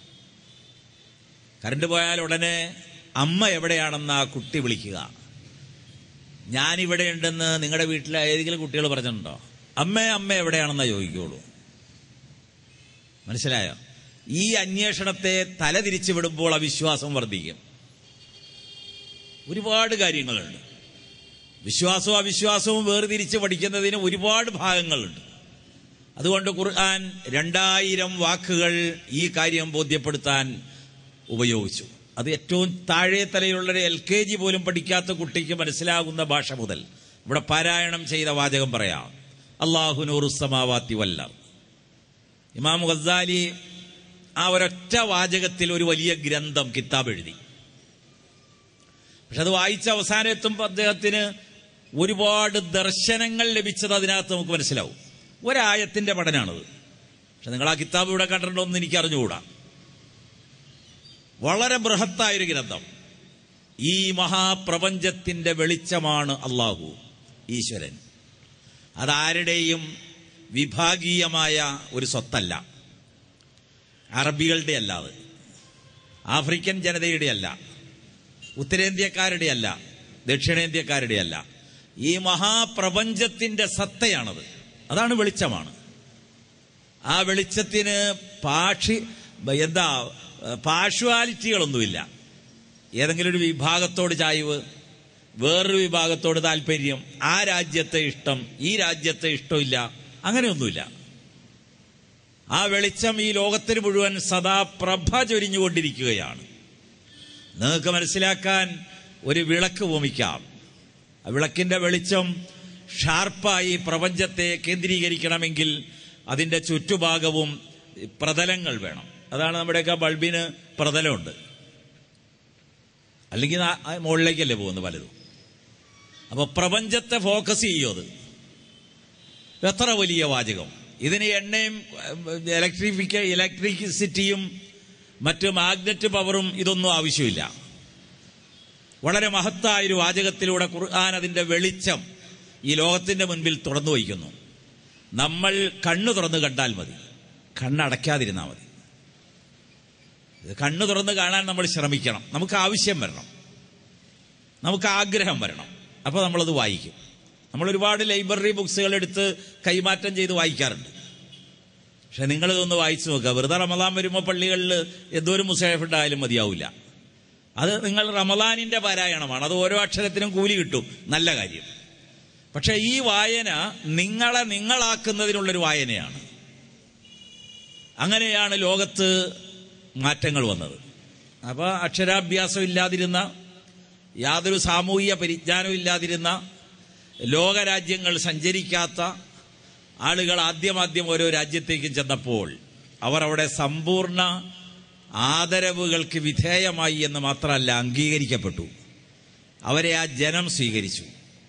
കരണ്ട് പോയാൽ ഉടനെ അമ്മ എവിടെയാണെന്ന് ആ കുട്ടി വിളിക്കുക ഞാനിവിടെ ഉണ്ടെന്ന് നിങ്ങളുടെ വീട്ടിലെ ഏതെങ്കിലും കുട്ടികൾ പറഞ്ഞിട്ടുണ്ടോ അമ്മ അമ്മ എവിടെയാണെന്നാ ചോദിക്കുള്ളൂ മനസ്സിലായോ ഈ അന്വേഷണത്തെ തലതിരിച്ചു വിടുമ്പോൾ അവിശ്വാസം വർദ്ധിക്കും ഒരുപാട് കാര്യങ്ങളുണ്ട് വിശ്വാസവും അവിശ്വാസവും വേർതിരിച്ച് പഠിക്കുന്നതിന് ഒരുപാട് ഭാഗങ്ങളുണ്ട് അതുകൊണ്ട് ഖുർആൻ രണ്ടായിരം വാക്കുകൾ ഈ കാര്യം ബോധ്യപ്പെടുത്താൻ ഉപയോഗിച്ചു അത് ഏറ്റവും താഴെ തലയിലുള്ള ഒരു എൽ കെ ജി പോലും പഠിക്കാത്ത കുട്ടിക്ക് മനസ്സിലാകുന്ന ഭാഷ മുതൽ ഇവിടെ പാരായണം ചെയ്ത വാചകം പറയാം അള്ളാഹു നൂറുസമാവാത്തി വല്ല ഇമാം ഗസാലി ആ ഒരൊറ്റ വാചകത്തിൽ ഒരു വലിയ ഗ്രന്ഥം കിതാബ് എഴുതി പക്ഷെ അത് വായിച്ച അവസാനം എത്തുമ്പോൾ അദ്ദേഹത്തിന് ഒരുപാട് ദർശനങ്ങൾ ലഭിച്ചത് അതിനകത്ത് നമുക്ക് മനസ്സിലാവും ഒരായത്തിന്റെ പഠനമാണത് പക്ഷെ നിങ്ങൾ ആ കിതാബ് ഇവിടെ കണ്ടിട്ടുണ്ടോ എന്ന് എനിക്ക് അറിഞ്ഞുകൂടാ വളരെ ബൃഹത്തായൊരു ഗ്രന്ഥം ഈ മഹാപ്രപഞ്ചത്തിന്റെ വെളിച്ചമാണ് അള്ളാഹു ഈശ്വരൻ അതാരുടെയും വിഭാഗീയമായ ഒരു സ്വത്തല്ല അറബികളുടെ അല്ല അത് ആഫ്രിക്കൻ ജനതയുടെ അല്ല ഉത്തരേന്ത്യക്കാരുടെ അല്ല ദക്ഷിണേന്ത്യക്കാരുടെ അല്ല ഈ മഹാപ്രപഞ്ചത്തിന്റെ സത്തയാണത് അതാണ് വെളിച്ചമാണ് ആ വെളിച്ചത്തിന് പാക്ഷി എന്താ പാഷ്വാലിറ്റികളൊന്നുമില്ല ഏതെങ്കിലും ഒരു വിഭാഗത്തോട് ചായ്വ് വേറൊരു വിഭാഗത്തോട് താല്പര്യം ആ രാജ്യത്തെ ഇഷ്ടം ഈ രാജ്യത്തെ ഇഷ്ടമില്ല അങ്ങനെയൊന്നുമില്ല ആ വെളിച്ചം ഈ ലോകത്തിന് മുഴുവൻ സദാ പ്രഭ ചൊരിഞ്ഞുകൊണ്ടിരിക്കുകയാണ് നിങ്ങൾക്ക് മനസ്സിലാക്കാൻ ഒരു വിളക്ക് ഭൂമിക്കാം ആ വിളക്കിന്റെ വെളിച്ചം ഷാർപ്പായി പ്രപഞ്ചത്തെ കേന്ദ്രീകരിക്കണമെങ്കിൽ അതിൻ്റെ ചുറ്റുഭാഗവും പ്രതലങ്ങൾ വേണം അതാണ് നമ്മുടെയൊക്കെ ബൾബിന് പ്രതലമുണ്ട് അല്ലെങ്കിൽ ആ- ആ മുകളിലേക്കല്ലേ പോകുന്നത് പലതും അപ്പോൾ പ്രപഞ്ചത്തെ ഫോക്കസ് ചെയ്യും അത് എത്ര വലിയ വാചകം ഇതിന് എണ്ണയും ഇലക്ട്രിഫിക്ക ഇലക്ട്രിസിറ്റിയും മറ്റ് മാഗ്നറ്റ് പവറും ഇതൊന്നും ആവശ്യമില്ല വളരെ മഹത്തായ ഒരു വാചകത്തിലൂടെ ഖുർആൻ അതിന്റെ വെളിച്ചം ഈ ലോകത്തിന്റെ മുൻപിൽ തുറന്നു വയ്ക്കുന്നു നമ്മൾ കണ്ണു തുറന്ന് കണ്ടാൽ മതി കണ്ണടയ്ക്കാതിരുന്നാൽ മതി ഇത് കണ്ണു തുറന്ന് കാണാൻ നമ്മൾ ശ്രമിക്കണം നമുക്ക് ആവശ്യം വരണം നമുക്ക് ആഗ്രഹം വരണം അപ്പോൾ നമ്മളത് വായിക്കും നമ്മൾ ഒരുപാട് ലൈബ്രറി ബുക്സുകൾ എടുത്ത് കൈമാറ്റം ചെയ്ത് വായിക്കാറുണ്ട് പക്ഷെ നിങ്ങളിതൊന്ന് വായിച്ചു നോക്കുക വെറുതെ റമദാൻ വരുമ്പോൾ പള്ളികളിൽ എന്തോരം മുസാഫ് ഉണ്ടായാലും മതിയാവില്ല അത് നിങ്ങൾ റമദാനിന്റെ പാരായണമാണ് അത് ഓരോ അക്ഷരത്തിനും കൂലി കിട്ടും നല്ല കാര്യം പക്ഷെ ഈ വായന നിങ്ങളെ നിങ്ങളാക്കുന്നതിനുള്ളൊരു വായനയാണ് അങ്ങനെയാണ് ലോകത്ത് മാറ്റങ്ങൾ വന്നത് അപ്പോൾ അക്ഷരാഭ്യാസം ഇല്ലാതിരുന്ന യാതൊരു സാമൂഹിക പരിജ്ഞാനവും ഇല്ലാതിരുന്ന ലോകരാജ്യങ്ങൾ സഞ്ചരിക്കാത്ത ആളുകൾ ആദ്യമാദ്യം ഓരോ രാജ്യത്തേക്കും ചെന്നപ്പോൾ അവർ അവിടെ സമ്പൂർണ്ണ ആദരവുകൾക്ക് വിധേയമായി എന്ന് മാത്രമല്ല അംഗീകരിക്കപ്പെട്ടു അവരെ ആ ജനം സ്വീകരിച്ചു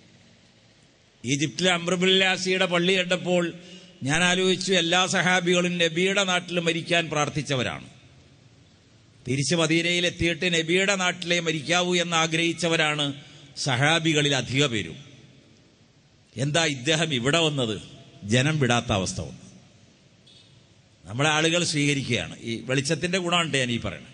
ഈജിപ്തിലെ അമ്രബുല്ലാസിയുടെ പള്ളി കണ്ടപ്പോൾ ഞാൻ ആലോചിച്ചു എല്ലാ സഹാബികളും നബിയുടെ നാട്ടിൽ മരിക്കാൻ പ്രാർത്ഥിച്ചവരാണ് തിരിച്ച് മദീനയിൽ എത്തിയിട്ട് നബിയുടെ നാട്ടിലെ മരിക്കാവൂ എന്ന് ആഗ്രഹിച്ചവരാണ് സഹാബികളിൽ അധിക പേരും എന്താ ഇദ്ദേഹം ഇവിടെ വന്നത് ജനം വിടാത്ത അവസ്ഥ വന്നു നമ്മളെ ആളുകൾ സ്വീകരിക്കുകയാണ് ഈ വെളിച്ചത്തിന്റെ ഗുണമുണ്ട് ഞാൻ ഈ പറയണത്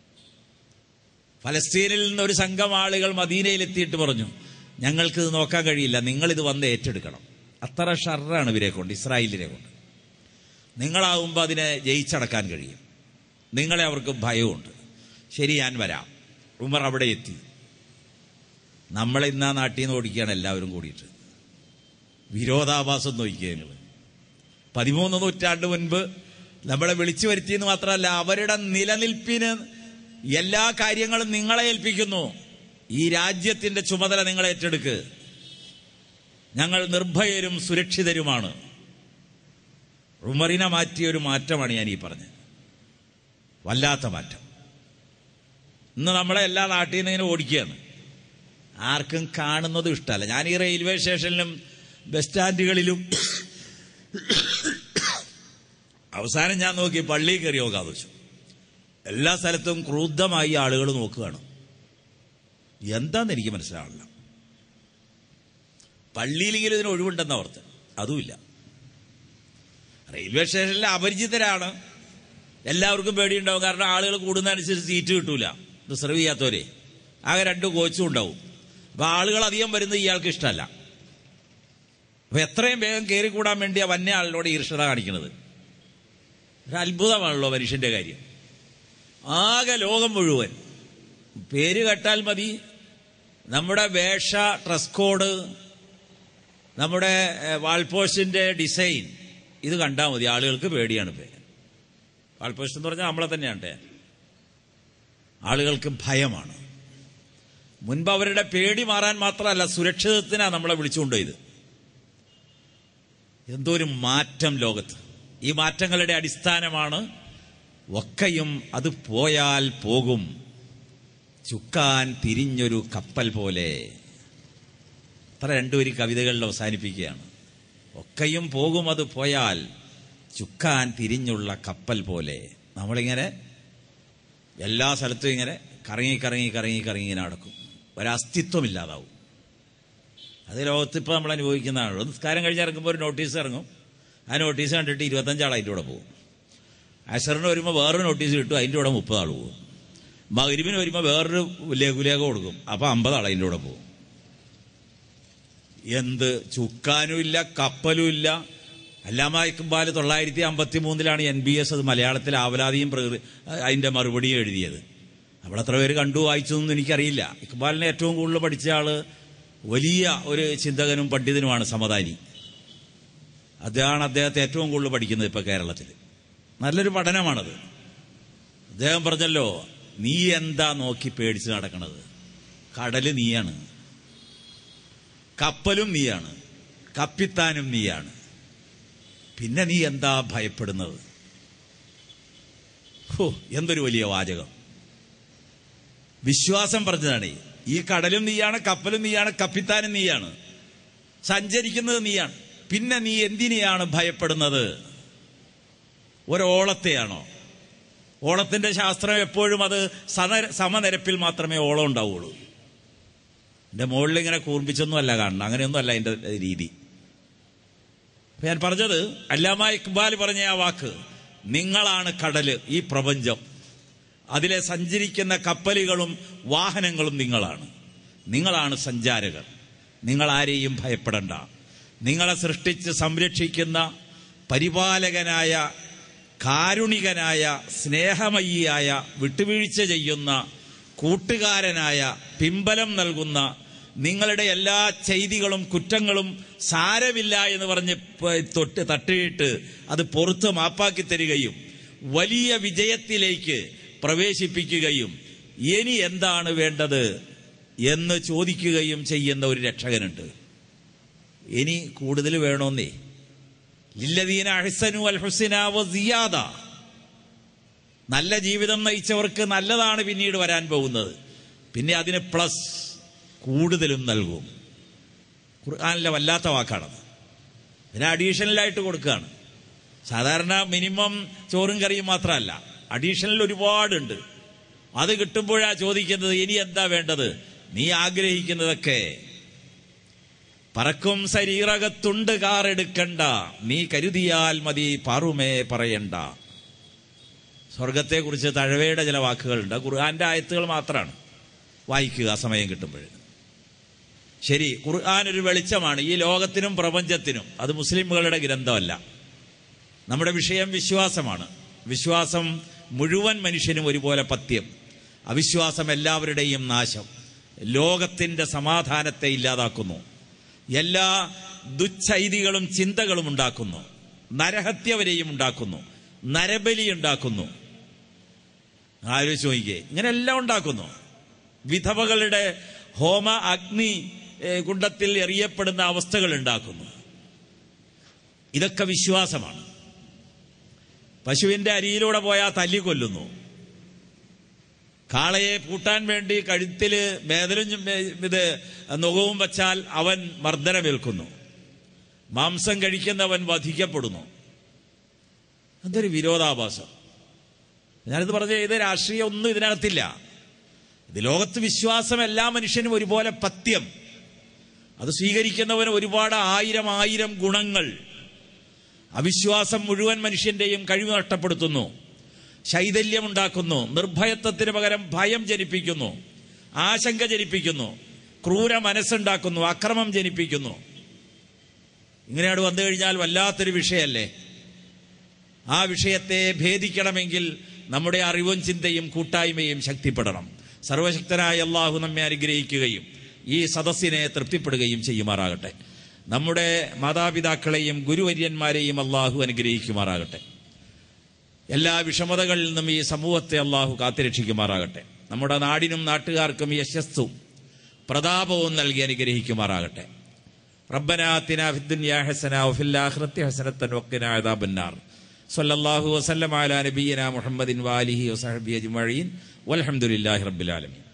ഫലസ്തീനിൽ നിന്ന് ഒരു സംഘം ആളുകൾ മദീനയിൽ എത്തിയിട്ട് പറഞ്ഞു ഞങ്ങൾക്ക് ഇത് നോക്കാൻ കഴിയില്ല നിങ്ങളിത് വന്ന് ഏറ്റെടുക്കണം അത്ര ഷർറാണ് ഇവരെ കൊണ്ട് ഇസ്രായേലിനെ കൊണ്ട് നിങ്ങളാവുമ്പോൾ അതിനെ ജയിച്ചടക്കാൻ കഴിയും നിങ്ങളെ അവർക്ക് ഭയമുണ്ട് ശരി ഞാൻ വരാം ഉമർ അവിടെ എത്തി നമ്മളെ ഇന്ന് ആ നാട്ടിൽ നിന്ന് ഓടിക്കുകയാണ് എല്ലാവരും കൂടിയിട്ട് വിരോധാഭാസം നോക്കിക്കുക നിങ്ങൾ പതിമൂന്ന് നൂറ്റാണ്ട് മുൻപ് നമ്മളെ വിളിച്ചു വരുത്തിയെന്ന് മാത്രമല്ല അവരുടെ നിലനിൽപ്പിന് എല്ലാ കാര്യങ്ങളും നിങ്ങളെ ഏൽപ്പിക്കുന്നു ഈ രാജ്യത്തിന്റെ ചുമതല നിങ്ങൾ ഏറ്റെടുക്ക് ഞങ്ങൾ നിർഭയരും സുരക്ഷിതരുമാണ് ഉമറിനെ മാറ്റിയ ഒരു മാറ്റമാണ് ഞാൻ ഈ പറഞ്ഞത് വല്ലാത്ത മാറ്റം ഇന്ന് നമ്മളെ എല്ലാ നാട്ടിൽ നിന്ന് ഇങ്ങനെ ഓടിക്കുകയാണ് ആർക്കും കാണുന്നതും ഇഷ്ടമല്ല ഞാൻ ഈ റെയിൽവേ സ്റ്റേഷനിലും ബസ് സ്റ്റാൻഡുകളിലും അവസാനം ഞാൻ നോക്കി പള്ളിയിൽ കയറി നോക്കാൻ വെച്ചു എല്ലാ സ്ഥലത്തും ക്രൂദ്ധമായി ആളുകൾ നോക്കുകയാണ് എന്താന്ന് എനിക്ക് മനസ്സിലാവില്ല പള്ളിയിലെങ്കിലും ഇതിന് ഒഴിവുണ്ടെന്ന് ഓർത്ത് അതുമില്ല റെയിൽവേ സ്റ്റേഷനിൽ അപരിചിതരാണ് എല്ലാവർക്കും പേടിയുണ്ടാവും കാരണം ആളുകൾ കൂടുന്നതനുസരിച്ച് സീറ്റ് കിട്ടൂല റിസർവ് ചെയ്യാത്തവരെ ആകെ രണ്ട് കോച്ചും ഉണ്ടാവും അപ്പൊ ആളുകൾ അധികം വരുന്നത് ഇയാൾക്ക് ഇഷ്ടമല്ല അപ്പൊ എത്രയും വേഗം കയറിക്കൂടാൻ വേണ്ടി ആ വന്യ ആളിനോട് ഈർഷത കാണിക്കുന്നത് ഒരു അത്ഭുതമാണല്ലോ മനുഷ്യന്റെ കാര്യം ആകെ ലോകം മുഴുവൻ പേര് കേട്ടാൽ മതി നമ്മുടെ വേഷ ഡ്രസ് കോഡ് നമ്മുടെ ഏഹ്, വാൾപോസ്റ്റിന്റെ ഡിസൈൻ ഇത് കണ്ടാൽ മതി ആളുകൾക്ക് പേടിയാണ് ഇപ്പൊ വാൾപോസ്റ്റ് എന്ന് പറഞ്ഞാൽ നമ്മളെ തന്നെയാണ് ട്ടേ. ആളുകൾക്ക് ഭയമാണ് മുൻപ് അവരുടെ പേടി മാറാൻ മാത്രമല്ല സുരക്ഷിതത്തിനാണ് നമ്മളെ വിളിച്ചുകൊണ്ടുപോയത് എന്തോ ഒരു മാറ്റം ലോകത്ത് ഈ മാറ്റങ്ങളുടെ അടിസ്ഥാനമാണ് ഒക്കെയും അത് പോയാൽ പോകും ചുക്കാൻ തിരിഞ്ഞൊരു കപ്പൽ പോലെ അത്ര രണ്ടുപേരും കവിതകളിൽ അവസാനിപ്പിക്കുകയാണ് ഒക്കെയും പോകും അത് പോയാൽ ചുക്കാൻ തിരിഞ്ഞുള്ള കപ്പൽ പോലെ നമ്മളിങ്ങനെ എല്ലാ സ്ഥലത്തും ഇങ്ങനെ കറങ്ങി കറങ്ങി കറങ്ങി കറങ്ങി ഇങ്ങനെ നടക്കും ഒരസ്തിത്വമില്ലാതാവും അത് ലോകത്ത് ഇപ്പോൾ നമ്മൾ അനുഭവിക്കുന്നതാണ് നിസ്കാരം കഴിഞ്ഞ് ഇറങ്ങുമ്പോൾ ഒരു നോട്ടീസ് ഇറങ്ങും ആ നോട്ടീസ് കണ്ടിട്ട് ഇരുപത്തഞ്ചാൾ അതിൻ്റെ കൂടെ പോകും അസറിന് വരുമ്പോൾ വേറൊരു നോട്ടീസ് കിട്ടും അതിൻ്റെ കൂടെ മുപ്പത് ആൾ പോകും മകരിവിന് വരുമ്പോൾ വേറൊരു ലഘുലേഖ കൊടുക്കും അപ്പോൾ അമ്പത് ആൾ അതിൻ്റെ കൂടെ പോകും എന്ത് ചുക്കാനും ഇല്ല കപ്പലും ഇല്ല അല്ലാമ ഇക്ബാൽ തൊള്ളായിരത്തി അമ്പത്തി മൂന്നിലാണ് എൻ ബി എസ് അത് മലയാളത്തിൽ ആവലാതിയും പ്രകൃതി അതിന്റെ മറുപടിയും എഴുതിയത് അവിടെ എത്ര പേര് കണ്ടു വായിച്ചു എന്നൊന്നും എനിക്കറിയില്ല ഇക്ബാലിനെ ഏറ്റവും കൂടുതൽ പഠിച്ച ആള് വലിയ ഒരു ചിന്തകനും പണ്ഡിതനുമാണ് സമതാനി അദ്ദേഹമാണ് അദ്ദേഹത്തെ ഏറ്റവും കൂടുതൽ പഠിക്കുന്നത് ഇപ്പൊ കേരളത്തിൽ നല്ലൊരു പഠനമാണത് അദ്ദേഹം പറഞ്ഞല്ലോ നീ എന്താ നോക്കി പേടിച്ച് നടക്കണത് കടല് നീയാണ് കപ്പലും നീയാണ് കപ്പിത്താനും നീയാണ് പിന്നെ നീ എന്താ ഭയപ്പെടുന്നത് ഹോ എന്തൊരു വലിയ വാചകം വിശ്വാസം പറഞ്ഞതാണ് ഈ കടലും നീയാണ് കപ്പലും നീയാണ് കപ്പിത്താനും നീയാണ് സഞ്ചരിക്കുന്നത് നീയാണ് പിന്നെ നീ എന്തിനെയാണ് ഭയപ്പെടുന്നത് ഒരോളത്തെയാണോ ഓളത്തിന്റെ ശാസ്ത്രം എപ്പോഴും അത് സന സമനിരപ്പിൽ മാത്രമേ ഓളം ഉണ്ടാവുള്ളൂ എൻ്റെ മുകളിൽ ഇങ്ങനെ കൂർപ്പിച്ചൊന്നും അല്ല കാണണം അങ്ങനെയൊന്നും അല്ല എൻ്റെ രീതി അപ്പൊ ഞാൻ പറഞ്ഞത് അല്ലാമ ഇക്ബാൽ പറഞ്ഞ ആ വാക്ക് നിങ്ങളാണ് കടല് ഈ പ്രപഞ്ചം അതിലെ സഞ്ചരിക്കുന്ന കപ്പലുകളും വാഹനങ്ങളും നിങ്ങളാണ് നിങ്ങളാണ് സഞ്ചാരകർ നിങ്ങൾ ആരെയും ഭയപ്പെടണ്ട നിങ്ങളെ സൃഷ്ടിച്ച് സംരക്ഷിക്കുന്ന പരിപാലകനായ കാരുണികനായ സ്നേഹമയിയായ വിട്ടുവീഴ്ച ചെയ്യുന്ന കൂട്ടുകാരനായ പിമ്പലം നൽകുന്ന നിങ്ങളുടെ എല്ലാ ചെയ്തികളും കുറ്റങ്ങളും സാരമില്ല എന്ന് പറഞ്ഞ് പ- തൊട്ട് തട്ടിയിട്ട് അത് പുറത്ത് മാപ്പാക്കി തരികയും വലിയ വിജയത്തിലേക്ക് പ്രവേശിപ്പിക്കുകയും ഇനി എന്താണ് വേണ്ടത് എന്ന് ചോദിക്കുകയും ചെയ്യുന്ന ഒരു രക്ഷകനുണ്ട് ഇനി കൂടുതൽ വേണമെന്നേ ലില്ലദീന അഹ്സനു അൽ ഹുസിന വ സിയാദ നല്ല ജീവിതം നയിച്ചവർക്ക് നല്ലതാണ് പിന്നീട് വരാൻ പോകുന്നത് പിന്നെ അതിന് പ്ലസ് കൂടുതലും നൽകും ഖുർആാനിലെ വല്ലാത്ത വാക്കാണത് പിന്നെ അഡീഷണലായിട്ട് കൊടുക്കുകയാണ് സാധാരണ മിനിമം ചോറും കറിയും മാത്രമല്ല അഡീഷണൽ ഒരുപാടുണ്ട് അത് കിട്ടുമ്പോഴാ ചോദിക്കുന്നത് ഇനി എന്താ വേണ്ടത് നീ ആഗ്രഹിക്കുന്നതൊക്കെ പറക്കും ശരീരകത്തുണ്ട് കാറെടുക്കണ്ട നീ കരുതിയാൽ മതി പാറുമേ പറയണ്ട സ്വർഗത്തെക്കുറിച്ച് തഴവയുടെ ചില വാക്കുകളുണ്ട് അത് ഖുർആന്റെ ആയത്തുകൾ മാത്രമാണ് വായിക്കുക സമയം കിട്ടുമ്പോൾ ശരി ഖുർആൻ ഒരു വെളിച്ചമാണ് ഈ ലോകത്തിനും പ്രപഞ്ചത്തിനും അത് മുസ്ലിമുകളുടെ ഗ്രന്ഥമല്ല നമ്മുടെ വിഷയം വിശ്വാസമാണ് വിശ്വാസം മുഴുവൻ മനുഷ്യനും ഒരുപോലെ പത്യം അവിശ്വാസം എല്ലാവരുടെയും നാശം ലോകത്തിന്റെ സമാധാനത്തെ ഇല്ലാതാക്കുന്നു എല്ലാ ദുച്ഛൈതികളും ചിന്തകളും ഉണ്ടാക്കുന്നു നരഹത്യ വരെയും ഉണ്ടാക്കുന്നു നരബലി ഉണ്ടാക്കുന്നു ആലോചിച്ച് നോക്കിക്കേ ഇങ്ങനെ എല്ലാം ഉണ്ടാക്കുന്നു വിധവകളുടെ ഹോമ അഗ്നി ഏ, കുണ്ടത്തിൽ എറിയപ്പെടുന്ന അവസ്ഥകൾ ഉണ്ടാക്കുന്നു ഇതൊക്കെ വിശ്വാസമാണ് പശുവിന്റെ അരിയിലൂടെ പോയാൽ തല്ലിക്കൊല്ലുന്നു കാളയെ പൂട്ടാൻ വേണ്ടി കഴുത്തില് മേതലും ചും- ഇത് നുകവും വച്ചാൽ അവൻ മർദ്ദനമേൽക്കുന്നു മാംസം കഴിക്കുന്നവൻ വധിക്കപ്പെടുന്നു അതൊരു വിരോധാഭാസം ഞാനിത് പറഞ്ഞ ഇത് രാഷ്ട്രീയം ഒന്നും ഇതിനകത്തില്ല ഇത് ലോകത്ത് വിശ്വാസം എല്ലാ മനുഷ്യനും ഒരുപോലെ പത്യം അത് സ്വീകരിക്കുന്നവന് ഒരുപാട് ആയിരം ആയിരം ഗുണങ്ങൾ അവിശ്വാസം മുഴുവൻ മനുഷ്യന്റെയും കഴിവ് നഷ്ടപ്പെടുത്തുന്നു ശൈഥല്യമുണ്ടാക്കുന്നു നിർഭയത്വത്തിന് പകരം ഭയം ജനിപ്പിക്കുന്നു ആശങ്ക ജനിപ്പിക്കുന്നു ക്രൂര മനസ്സുണ്ടാക്കുന്നു അക്രമം ജനിപ്പിക്കുന്നു ഇങ്ങനെയാണ് വന്നു കഴിഞ്ഞാൽ വല്ലാത്തൊരു വിഷയല്ലേ ആ വിഷയത്തെ ഭേദിക്കണമെങ്കിൽ നമ്മുടെ അറിവും ചിന്തയും കൂട്ടായ്മയും ശക്തിപ്പെടണം സർവശക്തനായ അള്ളാഹു നമ്മെ അനുഗ്രഹിക്കുകയും ഈ സദസ്സിനെ തൃപ്തിപ്പെടുകയും ചെയ്യുമാറാകട്ടെ നമ്മുടെ മാതാപിതാക്കളെയും ഗുരുവര്യന്മാരെയും അള്ളാഹു അനുഗ്രഹിക്കുമാറാകട്ടെ എല്ലാ വിഷമതകളിൽ നിന്നും ഈ സമൂഹത്തെ അള്ളാഹു കാത്തുരക്ഷിക്കുമാറാകട്ടെ നമ്മുടെ നാടിനും നാട്ടുകാർക്കും യശസ്സും പ്രതാപവും നൽകി അനുഗ്രഹിക്കുമാറാകട്ടെ ربنا آتنا في الدنيا حسنة وفي الآخرة حسنة وقنا عذاب النار صلى الله وسلم على نبينا محمد وآله وصحبه أجمعين والحمد لله رب العالمين